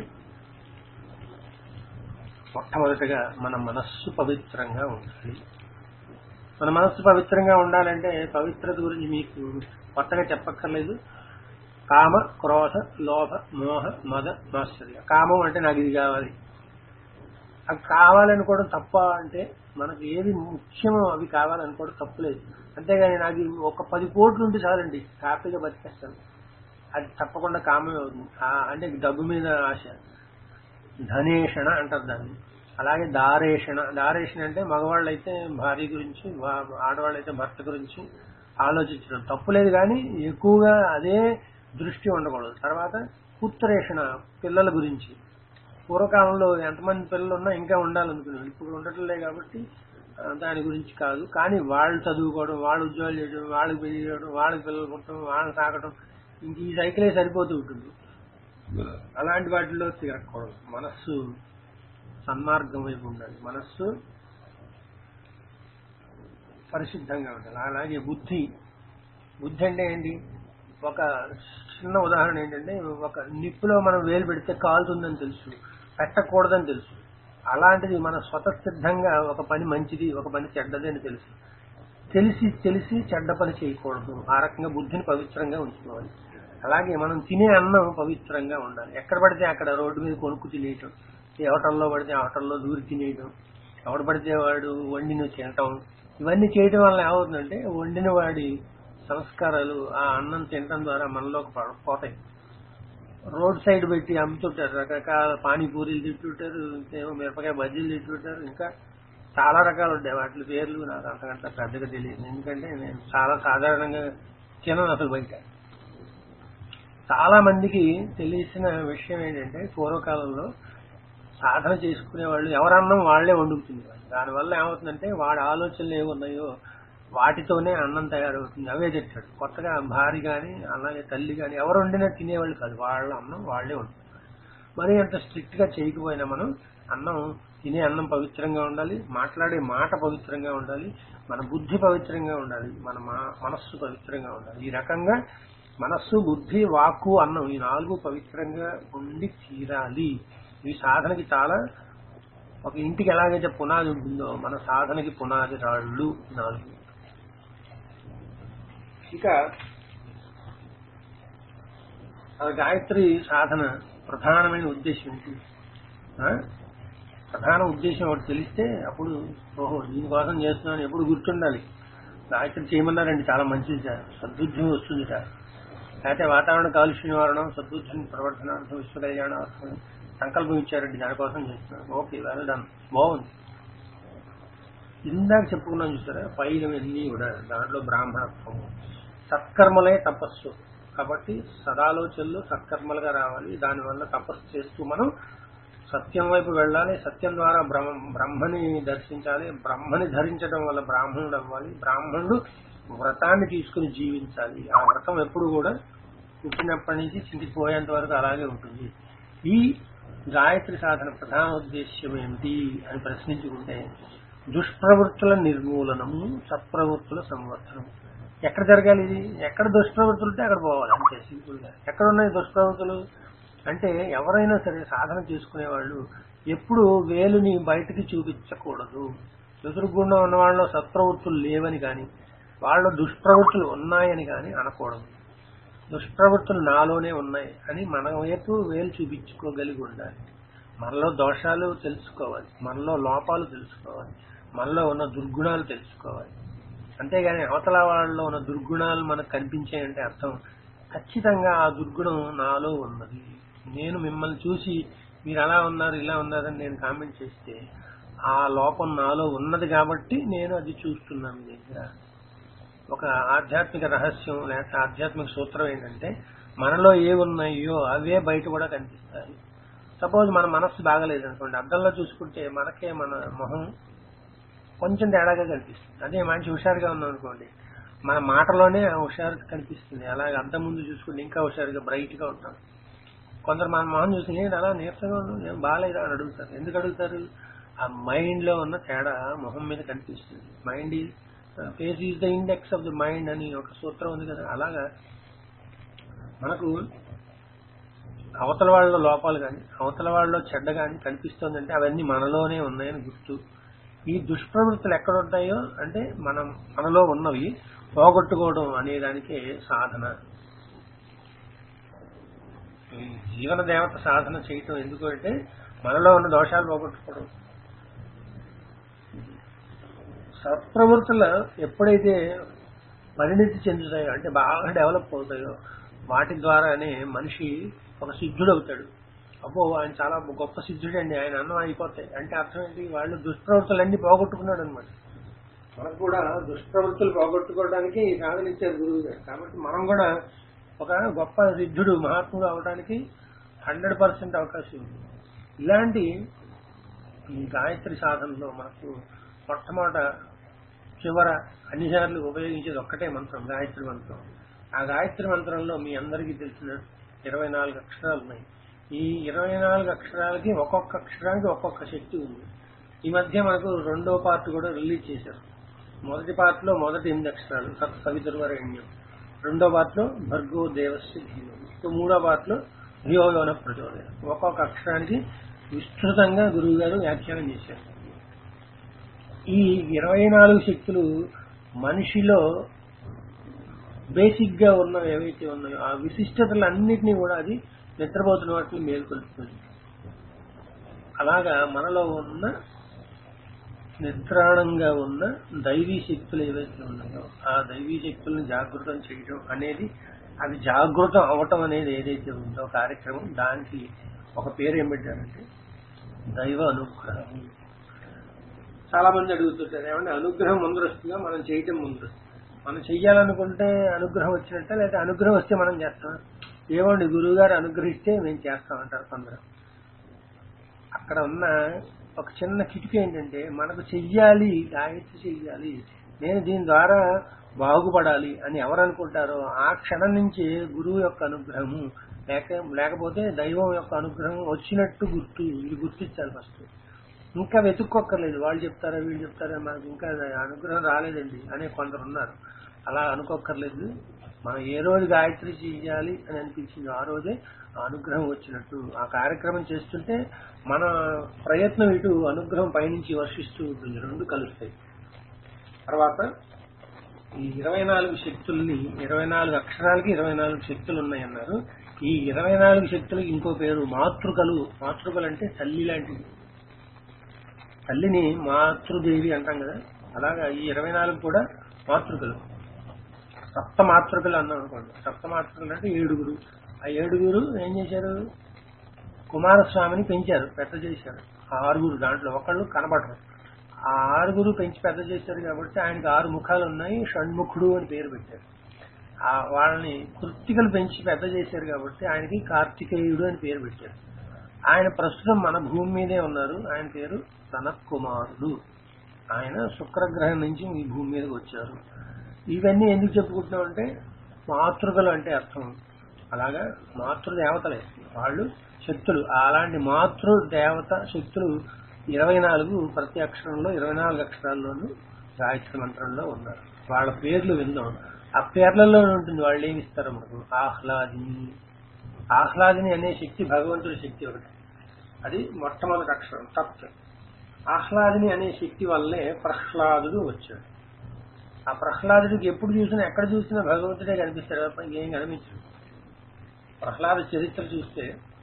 మొట్టమొదటిగా మన మనస్సు పవిత్రంగా ఉండాలి మన మనస్సు పవిత్రంగా ఉండాలంటే పవిత్రత గురించి మీకు కొత్తగా చెప్పక్కర్లేదు కామ క్రోధ లోభ మోహ మద మాశ్చర్య కామం అంటే నాకు ఇది కావాలి అవి కావాలనుకోవడం తప్ప అంటే మనకు ఏది ముఖ్యమో అవి కావాలనుకోవడం తప్పులేదు అంతేగాని నాకు ఇవి ఒక పది కోట్లు ఉంటే చాలండి హ్యాపీగా బతికేస్తాను అది తప్పకుండా కామమే అవుతుంది ఆ అంటే డబ్బు మీద ఆశ ధనేషణ అంటారు దాన్ని అలాగే దారేషణ దారేషణ అంటే మగవాళ్ళు అయితే భార్య గురించి వా- ఆడవాళ్ళు అయితే భర్త గురించి ఆలోచించడం తప్పులేదు కానీ ఎక్కువగా అదే దృష్టి ఉండకూడదు తర్వాత పుత్రేషణ పిల్లల గురించి పూర్వకాలంలో ఎంతమంది పిల్లలు ఉన్నా ఇంకా ఉండాలనుకునేవాళ్ళు ఇప్పుడు ఉండట్లే కాబట్టి ఆ, దాని గురించి కాదు కానీ వాళ్ళు చదువుకోవడం వాళ్ళు ఉద్యోగాలు చేయడం వాళ్ళకి పెళ్లి చేయడం వాళ్ళకి పిల్లలు పుట్టడం వాళ్ళని సాకడం ఇంక ఈ సైకిలే సరిపోతూ ఉంటుంది అలాంటి వాటిలో తిరగకూడదు మనస్సు సన్మార్గం వైపు ఉండాలి మనస్సు పరిశుద్ధంగా ఉండాలి అలాగే బుద్ధి బుద్ధి అంటే ఏంటి ఒక చిన్న ఉదాహరణ ఏంటంటే ఒక నిప్పులో మనం వేలు పెడితే కాలుతుందని తెలుసు పెట్టకూడదని తెలుసు అలాంటిది మన స్వతసిద్ధంగా ఒక పని మంచిది ఒక పని చెడ్డది అని తెలుసు తెలిసి తెలిసి చెడ్డ పని చేయకూడదు ఆ రకంగా బుద్ధిని పవిత్రంగా ఉంచుకోవాలి అలాగే మనం తినే అన్నం పవిత్రంగా ఉండాలి ఎక్కడ పడితే అక్కడ రోడ్డు మీద కొనుక్కు తినేయటం ఏ హోటల్లో పడితే ఆ హోటల్లో దూరి తినేయటం ఎవడు పడితే వాడు వండిన తినటం ఇవన్నీ చేయటం వల్ల ఏమవుతుందంటే వండిన వాడి సంస్కారాలు ఆ అన్నం తినటం ద్వారా మనలోకి పడ- పోతాయి రోడ్ సైడ్ పెట్టి అమ్ముతుంటారు రకరకాల పానీపూరీలు తింటుంటారు ఇంకేమో మిరపకాయ బజ్జీలు తింటుంటారు ఇంకా చాలా రకాలు ఉంటాయి వాటి పేర్లు నాకు అంతకంటే పెద్దగా తెలియదు ఎందుకంటే నేను చాలా సాధారణంగా తినను అసలు బయట చాలా మందికి తెలిసిన విషయం ఏంటంటే పూర్వకాలంలో సాధన చేసుకునే వాళ్ళు ఎవరన్నం వాళ్లే వండుకుతున్నారు దానివల్ల ఏమవుతుందంటే వాడి ఆలోచనలు ఏమున్నాయో వాటితోనే అన్నం తయారవుతుంది అవే తెచ్చాడు కొత్తగా భార్య కానీ అలాగే తల్లి కానీ ఎవరు వండినా తినేవాళ్ళు కాదు వాళ్ళ అన్నం వాళ్లే వండుతారు మరి అంత స్ట్రిక్ట్ గా చేయకపోయినా మనం అన్నం తినే అన్నం పవిత్రంగా ఉండాలి మాట్లాడే మాట పవిత్రంగా ఉండాలి మన బుద్ధి పవిత్రంగా ఉండాలి మన మా- మనస్సు పవిత్రంగా ఉండాలి ఈ రకంగా మనస్సు బుద్ధి వాక్కు అన్నం ఈ నాలుగు పవిత్రంగా ఉండి తీరాలి ఈ సాధనకి చాలా ఒక ఇంటికి ఎలాగైతే పునాది ఉంటుందో మన సాధనకి పునాది రాళ్ళు ఈ నాలుగు ఇక ఆ గాయత్రి సాధన ప్రధానమైన ఉద్దేశం ఏంటి ఆ? ప్రధాన ఉద్దేశం ఒకటి తెలిస్తే అప్పుడు ఓహో దీనికోసం చేస్తున్నాను ఎప్పుడు గుర్తుండాలి గాయత్రి చేయమన్నారండి చాలా మంచిది సార్ సద్బుద్ధి వస్తుంది సార్ లేకపోతే వాతావరణ కాలుష్య నివారణం సద్బుద్ధిని ప్రవర్తనార్థం విశ్వ కళ్యాణార్థం సంకల్పం ఇచ్చారండి దానికోసం చేస్తున్నాను ఓకే వెల్ డన్ బాగుంది ఇందాక చెప్పుకున్నాం చూసారా పైనవన్నీ కూడా దాంట్లో బ్రాహ్మణత్వం సత్కర్మలే తపస్సు కాబట్టి సదాలోచనలు సత్కర్మలుగా రావాలి దానివల్ల తపస్సు చేస్తూ మనం సత్యం వైపు వెళ్ళాలి సత్యం ద్వారా బ్రహ్మ బ్రహ్మని దర్శించాలి బ్రహ్మని ధరించడం వల్ల బ్రాహ్మణుడు అవ్వాలి బ్రాహ్మణుడు వ్రతాన్ని తీసుకుని జీవించాలి ఆ వ్రతం ఎప్పుడు కూడా పుట్టినప్పటి నుంచి చింతిపోయేంత వరకు అలాగే ఉంటుంది ఈ గాయత్రి సాధన ప్రధాన ఉద్దేశ్యం ఏమిటి అని ప్రశ్నించుకుంటే దుష్ప్రవృత్తుల నిర్మూలనము సత్ప్రవృత్తుల సంవర్ధనం ఎక్కడ జరగాలి ఇది ఎక్కడ దుష్ప్రవృత్తులు ఉంటే అక్కడ పోవాలి అంతే సింపుల్ గా ఎక్కడ ఉన్నాయి దుష్ప్రవృత్తులు అంటే ఎవరైనా సరే సాధన చేసుకునే వాళ్ళు ఎప్పుడు వేలుని బయటికి చూపించకూడదు ఎదురుగుండా ఉన్న వాళ్ళలో సత్ప్రవృత్తులు లేవని కానీ వాళ్ళ దుష్ప్రవృత్తులు ఉన్నాయని కానీ అనకూడదు దుష్ప్రవృత్తులు నాలోనే ఉన్నాయి అని మన వైపు వేలు చూపించుకోగలిగి ఉండాలి మనలో దోషాలు తెలుసుకోవాలి మనలో లోపాలు తెలుసుకోవాలి మనలో ఉన్న దుర్గుణాలు తెలుసుకోవాలి అంతేగాని అవతల వాళ్ళలో ఉన్న దుర్గుణాలు మనకు కనిపించాయంటే అర్థం ఖచ్చితంగా ఆ దుర్గుణం నాలో ఉన్నది నేను మిమ్మల్ని చూసి మీరు అలా ఉన్నారు ఇలా ఉన్నారని నేను కామెంట్ చేస్తే ఆ లోపం నాలో ఉన్నది కాబట్టి నేను అది చూస్తున్నాను మీ దగ్గర ఒక ఆధ్యాత్మిక రహస్యం లేక ఆధ్యాత్మిక సూత్రం ఏంటంటే మనలో ఏ ఉన్నాయో అవే బయట కూడా కనిపిస్తాయి సపోజ్ మన మనస్సు బాగలేదు అనుకోండి అద్దంలో చూసుకుంటే మనకే మన మొహం కొంచెం తేడాగా కనిపిస్తుంది అదే మంచి హుషారుగా ఉన్నాం అనుకోండి మన మాటలోనే ఆ హుషారు కనిపిస్తుంది అలాగే అద్దం ముందు చూసుకుంటే ఇంకా హుషారుగా బ్రైట్ గా ఉంటాం కొందరు మన మొహం చూసి ఏంటి అలా నీరసంగా ఉన్నాం ఏం బాగాలేదా అని అడుగుతారు ఎందుకు అడుగుతారు ఆ మైండ్ లో ఉన్న తేడా మొహం మీద కనిపిస్తుంది mind face is the index of the mind అని ఒక సూత్రం ఉంది కదా అలాగా మనకు అవతల వాళ్ళలో లోపాలు కానీ అవతల వాళ్ళలో చెడ్డ కానీ కనిపిస్తుందంటే అవన్నీ మనలోనే ఉన్నాయని గుర్తు ఈ దుష్ప్రవృత్తులు ఎక్కడ ఉంటాయో అంటే మనం మనలో ఉన్నవి పోగొట్టుకోవడం అనే దానికే సాధన ఈ జీవన దేవత సాధన చేయటం ఎందుకు అంటే మనలో ఉన్న దోషాలు పోగొట్టుకోవడం సత్ప్రవృత్తులు ఎప్పుడైతే పరిణితి చెందుతాయో అంటే బాగా డెవలప్ అవుతాయో వాటి ద్వారానే మనిషి ఒక సిద్ధుడు అవుతాడు అబ్బో ఆయన చాలా గొప్ప సిద్ధుడు అండి ఆయన అన్నం అయిపోతాయి అంటే అర్థం ఏంటి వాళ్ళు దుష్ప్రవృత్తులన్నీ పోగొట్టుకున్నాడు అనమాట మనకు కూడా దుష్ప్రవృత్తులు పోగొట్టుకోవడానికి ఈ సాధన ఇచ్చారు గురువు గారు కాబట్టి మనం కూడా ఒక గొప్ప సిద్ధుడు మహాత్ముడు అవడానికి హండ్రెడ్ పర్సెంట్ అవకాశం ఉంది ఇలాంటి ఈ గాయత్రి సాధనలో మనకు మొట్టమొదట చివర అన్నిసార్లు ఉపయోగించేది ఒక్కటే మంత్రం గాయత్రి మంత్రం ఆ గాయత్రి మంత్రంలో మీ అందరికీ తెలిసిన ఇరవై నాలుగు అక్షరాలు ఉన్నాయి ఈ ఇరవై నాలుగు అక్షరాలకి ఒక్కొక్క అక్షరానికి ఒక్కొక్క శక్తి ఉంది ఈ మధ్య మనకు రెండో పార్ట్ కూడా రిలీజ్ చేశారు మొదటి పార్ట్ లో మొదటి ఎనిమిది అక్షరాలు సత్ సవితుర్వరేణ్యం రెండో పార్ట్ లో భర్గో దేవస్య ధీమం ఇక మూడో పార్ట్ లో ధియోయోన ప్రచోదయం ఒక్కొక్క అక్షరానికి విస్తృతంగా గురువు గారు వ్యాఖ్యానం చేశారు ఈ ఇరవై నాలుగు శక్తులు మనిషిలో బేసిక్ గా ఉన్నవి ఏవైతే ఉన్నాయో ఆ విశిష్టతలన్నింటినీ కూడా అది నిద్రపోతున్న వాటిని మేల్కొల్పుతుంది అలాగా మనలో ఉన్న నిద్రాణంగా ఉన్న దైవీ శక్తులు ఏవైతే ఉన్నాయో ఆ దైవీ శక్తులను జాగృతం చేయడం అనేది అవి జాగృతం అవటం అనేది ఏదైతే ఉందో కార్యక్రమం దానికి ఒక పేరు ఏం పెట్టారంటే దైవ అనుగ్రహం చాలా మంది అడుగుతుంటారు ఏమంటే అనుగ్రహం ముందు వస్తుందా మనం చేయటం ముందు మనం చెయ్యాలనుకుంటే అనుగ్రహం వచ్చినట్ట లేదా అనుగ్రహం వస్తే మనం చేస్తాం ఏమండి గురువు గారు అనుగ్రహిస్తే మేము చేస్తామంటారు కొందరు అక్కడ ఉన్న ఒక చిన్న కిటికీ ఏంటంటే మనకు చెయ్యాలి గాయత్రి చెయ్యాలి నేను దీని ద్వారా బాగుపడాలి అని ఎవరు అనుకుంటారో ఆ క్షణం నుంచి గురువు యొక్క అనుగ్రహము లేక లేకపోతే దైవం యొక్క అనుగ్రహం వచ్చినట్టు గుర్తు ఇది గుర్తించాలి ఫస్ట్ ఇంకా వెతుక్కోక్కర్లేదు వాళ్ళు చెప్తారా వీళ్ళు చెప్తారా మనకు ఇంకా అనుగ్రహం రాలేదండి అనే కొందరు ఉన్నారు అలా అనుకోక్కర్లేదు మనం ఏ రోజు గాయత్రి చేయాలి అని అనిపించింది ఆ రోజే ఆ అనుగ్రహం వచ్చినట్టు ఆ కార్యక్రమం చేస్తుంటే మన ప్రయత్నం ఇటు అనుగ్రహం పైనుంచి వర్షిస్తూ ఉంటుంది రెండు కలుస్తాయి తర్వాత ఈ ఇరవై నాలుగు శక్తుల్ని ఇరవై నాలుగు అక్షరాలకి ఇరవై నాలుగు శక్తులు ఉన్నాయన్నారు ఈ ఇరవై నాలుగు శక్తులకు ఇంకో పేరు మాతృకలు మాతృకలు అంటే తల్లి లాంటివి తల్లిని మాతృదేవి అంటాం కదా అలాగా ఈ ఇరవై నాలుగు కూడా మాతృకలు సప్త మాతృకలు అన్నాం అనుకోండి సప్త మాతృకలు అంటే ఏడుగురు ఆ ఏడుగురు ఏం చేశారు కుమారస్వామిని పెంచారు పెద్ద చేశారు ఆ ఆరుగురు దాంట్లో ఒకళ్ళు కనబడరు ఆ ఆరుగురు పెంచి పెద్ద చేశారు కాబట్టి ఆయనకి ఆరు ముఖాలు ఉన్నాయి షణ్ముఖుడు అని పేరు పెట్టారు ఆ వాళ్ళని కృత్తికలు పెంచి పెద్ద చేశారు కాబట్టి ఆయనకి కార్తికేయుడు అని పేరు పెట్టారు ఆయన ప్రస్తుతం మన భూమి మీదే ఉన్నారు ఆయన పేరు సనత్ కుమారుడు ఆయన శుక్రగ్రహం నుంచి ఈ భూమి మీదకి వచ్చారు ఇవన్నీ ఎందుకు చెప్పుకుంటున్నాం అంటే మాతృకలు అంటే అర్థం అలాగా మాతృదేవతలే వాళ్ళు శక్తులు అలాంటి మాతృ దేవత శక్తులు ఇరవై నాలుగు ప్రతి అక్షరంలో ఇరవై నాలుగు అక్షరాల్లోనూ గాయత్రి మంత్రంలో ఉన్నారు వాళ్ళ పేర్లు విందాం ఆ పేర్లలో ఉంటుంది వాళ్ళు ఏమి ఇస్తారు మనకు ఆహ్లాదిని ఆహ్లాదిని అనే శక్తి భగవంతుడి శక్తి ఒకటి అది మొట్టమొదటి అక్షరం తత్ ఆహ్లాదిని అనే శక్తి వల్లే ప్రహ్లాదుడు వచ్చాడు ఆ ప్రహ్లాదుడికి ఎప్పుడు చూసినా ఎక్కడ చూసినా భగవంతుడే కనిపిస్తాడు తప్ప ఇంకేం కనిపించడు ప్రహ్లాద చరిత్ర చూస్తే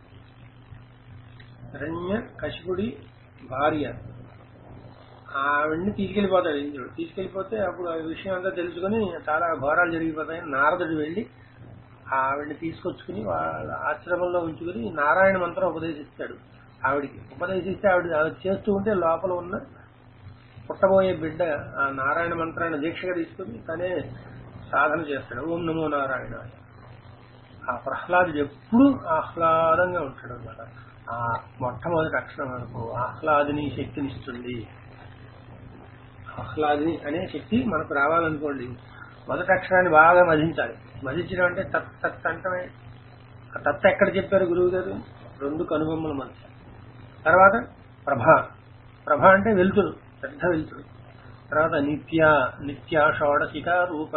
హిరణ్య కశిపుడి భార్య ఆవిడ్ని తీసుకెళ్లిపోతాడు ఇంద్రుడు తీసుకెళ్లిపోతే అప్పుడు ఆ విషయం అంతా తెలుసుకుని చాలా ఘోరాలు జరిగిపోతాయని నారదుడు వెళ్లి ఆవిడ్ని తీసుకొచ్చుకుని వాళ్ళ ఆశ్రమంలో ఉంచుకుని నారాయణ మంత్రం ఉపదేశిస్తాడు ఆవిడికి ఉపదేశిస్తే ఆవిడ ఆవిడ చేస్తూ ఉంటే లోపల ఉన్న పుట్టబోయే బిడ్డ ఆ నారాయణ మంత్రాన్ని దీక్షగా తీసుకుని తనే సాధన చేస్తాడు ఓం నమో నారాయణ ఆ ప్రహ్లాదుడు ఎప్పుడు ఆహ్లాదంగా ఉంటాడు అనమాట ఆ మొట్టమొదటి అక్షరం వరకు ఆహ్లాదిని శక్తినిస్తుంది ఆహ్లాదిని అనే శక్తి మనకు రావాలనుకోండి మొదటి అక్షరాన్ని బాగా మధించాలి మధించడం అంటే తత్ తత్ అంటమే ఆ తత్ ఎక్కడ చెప్పారు గురువు గారు రెండు కనుబొమ్మల మధ్య తర్వాత ప్రభ ప్రభ అంటే వెలుతురు పెద్ద వెలుతురు తర్వాత నిత్య నిత్య షోడశిక రూప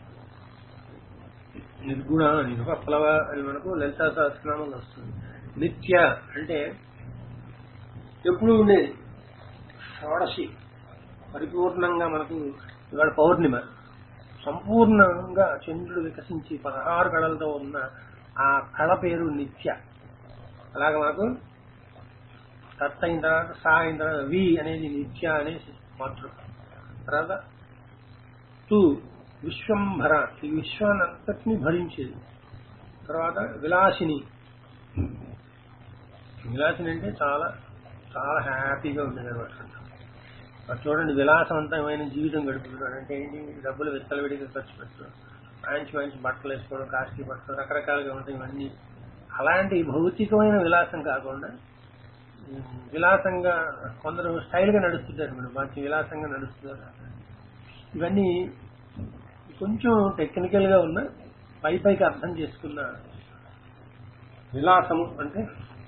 నిర్గుణ నిరుపప్లవ అని మనకు లలితా సహస్రనామంలో వస్తుంది నిత్య అంటే ఎప్పుడు ఉండేది షోడశి పరిపూర్ణంగా మనకు ఇవాళ పౌర్ణిమ సంపూర్ణంగా చంద్రుడు వికసించి పదహారు కళలతో ఉన్న ఆ కళ పేరు నిత్య అలాగే మనకు తత్ అయిన తర్వాత సా అయిన తర్వాత వి అనేది నిత్య అనేసి మాతృక తర్వాత తు విశ్వంభర ఈ విశ్వాన్ని అంతటినీ భరించేది తర్వాత విలాసిని విలాసిని అంటే చాలా చాలా హ్యాపీగా ఉండేది అనమాట అది చూడండి విలాసవంతమైన జీవితం గడుపుతున్నాడు అంటే ఏంటి డబ్బులు విత్తలవిడిగా ఖర్చు పెట్టడం మంచి మంచి బట్టలు వేసుకోవడం కాస్ట్లీ బట్టలు రకరకాలుగా ఉంటాయి ఇవన్నీ అలాంటి భౌతికమైన విలాసం కాకుండా ఉమ్, విలాసంగా కొందరు స్టైల్గా నడుస్తుంటారు మేడం మంచి విలాసంగా నడుస్తున్నారు ఇవన్నీ కొంచెం టెక్నికల్ గా ఉన్న పై పైకి అర్థం చేసుకున్న విలాసము అంటే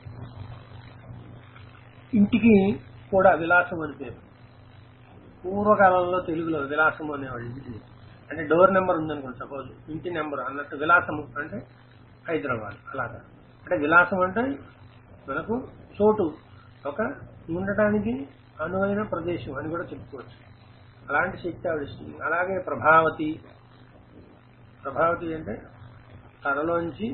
ఇంటికి కూడా విలాసం అని పేరు పూర్వకాలంలో తెలుగులో విలాసము అనేవాళ్ళు ఇంటిని అంటే డోర్ నెంబర్ ఉందనుకోండి సపోజ్ ఇంటి నెంబర్ అన్నట్టు విలాసము అంటే హైదరాబాద్ అలాగా అంటే విలాసం అంటే మనకు చోటు ఒక ఉండటానికి అనువైన ప్రదేశం అని కూడా చెప్పుకోవచ్చు అలాంటి శక్తి ఆవిడ ఇస్తుంది అలాగే ప్రభావతి ప్రభావతి అంటే తనలోంచి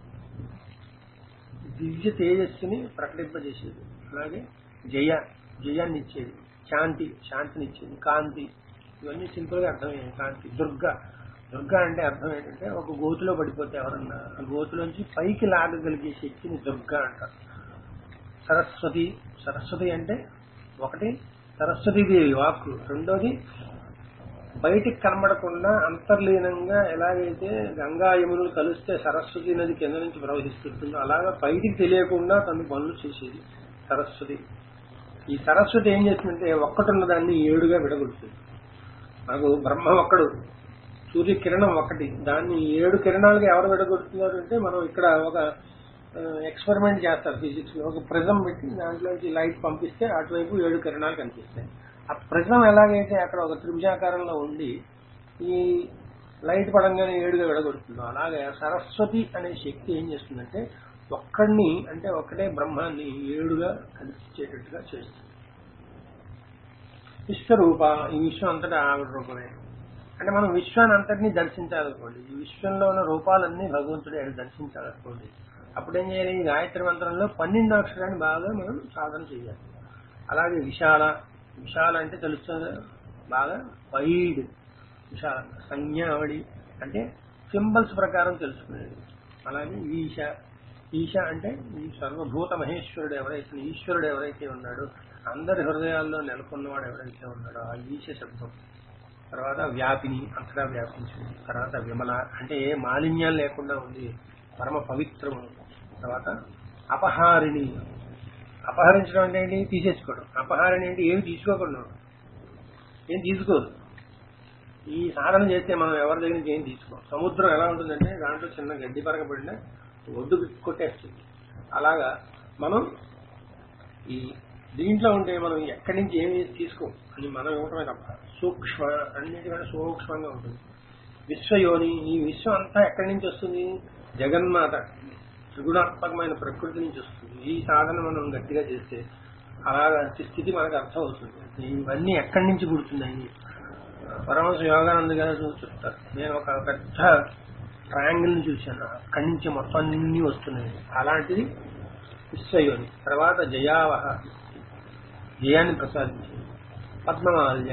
దివ్య తేజస్సుని ప్రకటింపజేసేది అలాగే జయ జయాన్ని ఇచ్చేది శాంతి శాంతిని ఇచ్చేది కాంతి ఇవన్నీ సింపుల్ గా అర్థమయ్యాయి కాంతి దుర్గ దుర్గ అంటే అర్థం ఏంటంటే ఒక గోతులో పడిపోతే ఎవరన్నా ఆ గోతులోంచి పైకి లాగగలిగే శక్తిని దుర్గ అంటారు సరస్వతి సరస్వతి అంటే ఒకటి సరస్వతీదేవి వాక్కు రెండోది బయటికి కనబడకుండా అంతర్లీనంగా ఎలాగైతే గంగా యమునులు కలిస్తే సరస్వతి నది కింద నుంచి ప్రవహిస్తుంటుందో అలాగా బయటికి తెలియకుండా తను పనులు చేసేది సరస్వతి ఈ సరస్వతి ఏం చేస్తుందంటే ఒక్కటున్న దాన్ని ఏడుగా విడగొడుతుంది మనకు బ్రహ్మ ఒక్కడు సూర్య కిరణం ఒకటి దాన్ని ఏడు కిరణాలుగా ఎవరు విడగొడుతున్నారు అంటే మనం ఇక్కడ ఒక ఎక్స్పెరిమెంట్ చేస్తారు ఫిజిక్స్ లో ఒక ప్రిజం పెట్టి దాంట్లోంచి లైట్ పంపిస్తే అటువైపు ఏడు కిరణాలు కనిపిస్తాయి ఆ ప్రిజం ఎలాగైతే అక్కడ ఒక త్రిభుజాకారంలో ఉండి ఈ లైట్ పడంగానే ఏడుగా విడగొడుతుందో అలాగే సరస్వతి అనే శక్తి ఏం చేస్తుందంటే ఒక్కడిని అంటే ఒక్కటే బ్రహ్మాన్ని ఏడుగా కనిపించేటట్టుగా చేస్తుంది విశ్వరూప ఈ విశ్వం అంతటా ఆవిడ రూపమే అంటే మనం విశ్వాన్ని అంతటినీ దర్శించాలనుకోండి ఈ విశ్వంలో ఉన్న రూపాలన్నీ భగవంతుడే అని దర్శించాలనుకోండి అప్పుడేం చేయాలి ఈ గాయత్రి మంత్రంలో పన్నెండు అక్షరాన్ని బాగా మనం సాధన చేయాలి అలాగే విశాల విశాల అంటే తెలుస్తుంది కదా? బాగా వైడ్ విశాల సంజ్ఞావళి అంటే సింబల్స్ ప్రకారం తెలుసుకునేది అలాగే ఈశ ఈశ అంటే ఈ సర్వభూత మహేశ్వరుడు ఎవరైతే ఈశ్వరుడు ఎవరైతే ఉన్నాడో అందరి హృదయాల్లో నెలకొన్నవాడు ఎవరైతే ఉన్నాడో ఆ ఈశ శబ్దం తర్వాత వ్యాపిని అంతటా వ్యాపించింది తర్వాత విమల అంటే ఏ మాలిన్యాలు లేకుండా ఉంది పరమ పవిత్రము తర్వాత అపహారిణి అపహరించడం అంటే ఏంటి తీసేసుకోవడం అపహారిణి అంటే ఏమి తీసుకోకుండా ఉండడం. ఏం తీసుకోదు ఈ సాధన చేస్తే మనం ఎవరి దగ్గర నుంచి ఏం తీసుకోం సముద్రం ఎలా ఉంటుందంటే దాంట్లో చిన్న గడ్డి పరగబడిన ఒడ్డు కొట్టేస్తుంది అలాగా మనం ఈ దీంట్లో ఉంటే మనం ఎక్కడి నుంచి ఏమి తీసుకోం అని మనం ఇవ్వటమే తప్ప సూక్ష్మ అన్నిటికంటే సూక్ష్మంగా ఉంటుంది విశ్వయోని ఈ విశ్వం అంతా ఎక్కడి నుంచి వస్తుంది జగన్మాత త్రిగుణాత్మకమైన ప్రకృతి నుంచి వస్తుంది ఈ సాధన మనం గట్టిగా చేస్తే అలాగా స్థితి మనకు అర్థం అవుతుంది ఇవన్నీ ఎక్కడి నుంచి పుడుతున్నాయి పరమశ యోగానంద గారు చెప్తారు నేను ఒక పెద్ద ట్రయాంగిల్ ని చూశాను అక్కడి నుంచి మొత్తం అన్ని వస్తున్నాయి అలాంటిది విశ్వయోని తర్వాత జయావహ జయాన్ని ప్రసాదించింది పద్మమాల్య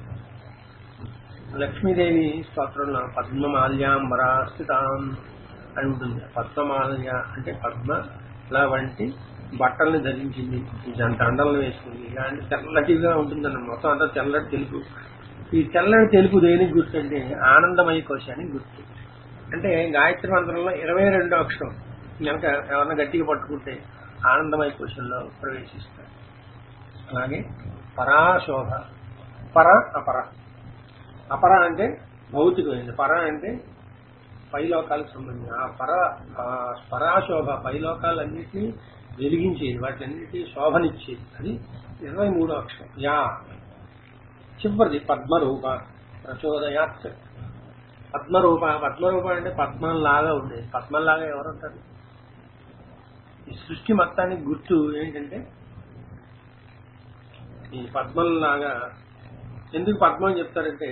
లక్ష్మీదేవి స్తోత్రంలో పద్మమాల్యాంబరా స్థితాం అని ఉంటుంది పద్మమాల్య అంటే పద్మల వంటి బట్టల్ని ధరించింది ఈ జంట దండలను వేసుకుంది ఇలాంటి తెల్లటిగా ఉంటుందన్న మొత్తం అంతా తెల్లటి తెలుపు ఈ తెల్లటి తెలుపు దేనికి గుర్తు అంటే ఆనందమయ కోశానికి గుర్తు అంటే గాయత్రి మంత్రంలో ఇరవై రెండో అక్షరం కనుక ఎవరన్నా గట్టిగా పట్టుకుంటే ఆనందమయ కోశంలో ప్రవేశిస్తారు అలాగే పరాశోభ పర అపర అపర అంటే భౌతికమైనది పర అంటే పైలోకాలకు సంబంధించిన ఆ పర ఆ పరాశోభ పైలోకాలన్నింటినీ వెలిగించేది వాటిలన్నిటినీ శోభనిచ్చేది అది ఇరవై మూడో అక్షరం యా చివరిది పద్మరూప ప్రచోదయాత్ పద్మరూప పద్మరూప అంటే పద్మంలాగా ఉండేది పద్మంలాగా ఎవరుంటారు ఈ సృష్టి మొత్తానికి గుర్తు ఏంటంటే ఈ పద్మంలాగా ఎందుకు పద్మం అని చెప్తారంటే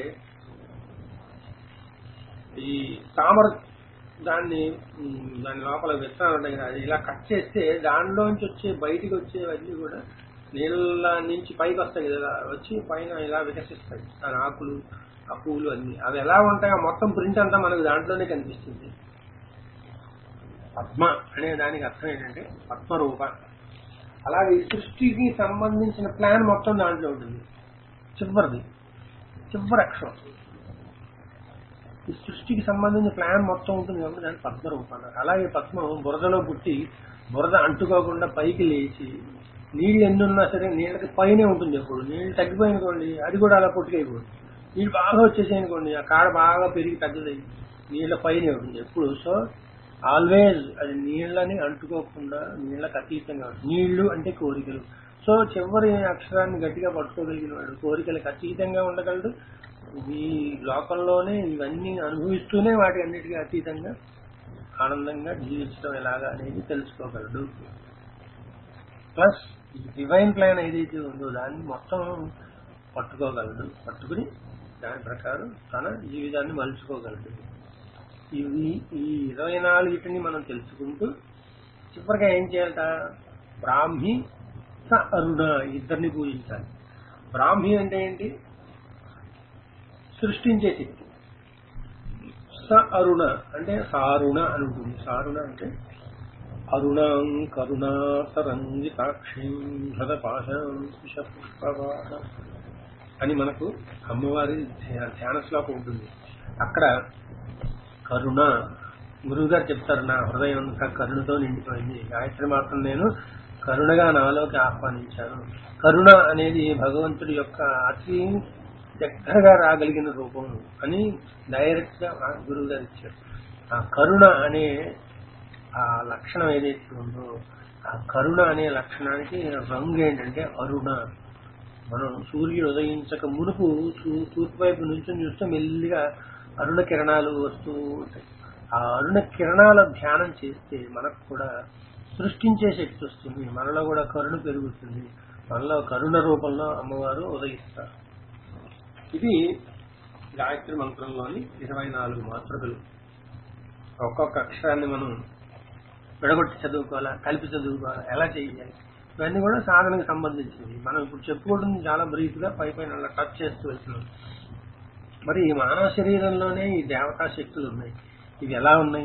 ఈ తామర దాన్ని ఉమ్, దాని లోపల విత్తనాలు ఉంటాయి కదా అది ఇలా కట్ చేస్తే దానిలోంచి వచ్చే బయటికి వచ్చేవన్నీ కూడా నీళ్ళ నుంచి పైకి వస్తాయి కదా వచ్చి పైన ఇలా వికసిస్తాయి దాని ఆకులు ఆ పువ్వులు అన్ని అవి ఎలా ఉంటాయి ఆ మొత్తం ప్రింట్ అంతా మనకు దాంట్లోనే కనిపిస్తుంది పద్మ అనే దానికి అర్థం ఏంటంటే పద్మరూప అలాగే ఈ సృష్టికి సంబంధించిన ప్లాన్ మొత్తం దాంట్లో ఉంటుంది చివరిది చివరి అక్షరం ఈ సృష్టికి సంబంధించిన ప్లాన్ మొత్తం ఉంటుంది కాబట్టి దాన్ని పద్మరూపం అన్నారు అలాగే పద్మం బురదలో పుట్టి బురద అంటుకోకుండా పైకి లేచి నీళ్ళు ఎన్ని ఉన్నా సరే నీళ్ళకి పైనే ఉంటుంది ఎప్పుడు నీళ్ళు తగ్గిపోయినకోండి అది కూడా అలా పుట్టుకైపోతుంది నీళ్ళు బాగా వచ్చేసాయనుకోండి ఆ కాడ బాగా పెరిగి పెద్దది నీళ్ళ పైనే ఉంటుంది ఎప్పుడు సో ఆల్వేజ్ అది నీళ్ళని అంటుకోకుండా నీళ్ళకి అతీతంగా ఉంటుంది. నీళ్లు అంటే కోరికలు సో చివరి అక్షరాన్ని గట్టిగా పట్టుకోగలిగిన వాడు కోరికలకు అతీతంగా ఉండగలడు ఈ లోకంలోనే ఇవన్నీ అనుభవిస్తూనే వాటి అన్నిటికీ అతీతంగా ఆనందంగా జీవించడం ఎలాగా అనేది తెలుసుకోగలడు ప్లస్ డివైన్ ప్లాన్ ఏదైతే ఉందో దాన్ని మొత్తం పట్టుకోగలడు పట్టుకుని దాని ప్రకారం తన జీవితాన్ని మలుచుకోగలడు ఇవి ఈ ఇరవై నాలుగిటిని మనం తెలుసుకుంటూ చివరిగా ఏం చేయాలట బ్రాహ్మి స అరుణ ఇద్దరిని పూజించాలి బ్రాహ్మి అంటే ఏంటి సృష్టించే శక్తి స అరుణ అంటే సారుణ అని ఉంటుంది సారుణ అంటే అరుణాం కరుణాతరంగితాక్షీం హృదపాశం పుష్పవాహ అని మనకు అమ్మవారి ధ్యా- ధ్యాన శ్లోకం ఉంటుంది అక్కడ కరుణ గురువు గారు చెప్తారు నా హృదయం అంతా కరుణతో నిండిపోయింది గాయత్రి మాత్రం నేను కరుణగా నాలోకి ఆహ్వానించాను కరుణ అనేది భగవంతుడి యొక్క అతి దగ్గరగా రాగలిగిన రూపం అని డైరెక్ట్ గా ఆ గురువు గారు ఇచ్చారు ఆ కరుణ అనే ఆ లక్షణం ఏదైతే ఉందో ఆ కరుణ అనే లక్షణానికి రంగు ఏంటంటే అరుణ మనం సూర్యుడు ఉదయించక మునుపు తూ- తూర్పు వైపు నుంచి చూస్తే మెల్లిగా అరుణ కిరణాలు వస్తూ ఉంటాయి ఆ అరుణ కిరణాల ధ్యానం చేస్తే మనకు కూడా సృష్టించే శక్తి వస్తుంది మనలో కూడా కరుణ పెరుగుతుంది మనలో కరుణ రూపంలో అమ్మవారు ఉదయిస్తారు ఇది గాయత్రి మంత్రంలోని ఇరవై నాలుగు మాతృకలు ఒక్కొక్క అక్షరాన్ని మనం విడగొట్టి చదువుకోవాలా కలిపి చదువుకోవాలా ఎలా చేయాలి ఇవన్నీ కూడా సాధనకు సంబంధించినవి మనం ఇప్పుడు చెప్పుకోవడం చాలా బ్రీఫ్ గా పై పైన అలా టచ్ చేస్తూ వెళ్తున్నాం మరి ఈ మానవ శరీరంలోనే ఈ దేవతా శక్తులు ఉన్నాయి ఇవి ఎలా ఉన్నాయి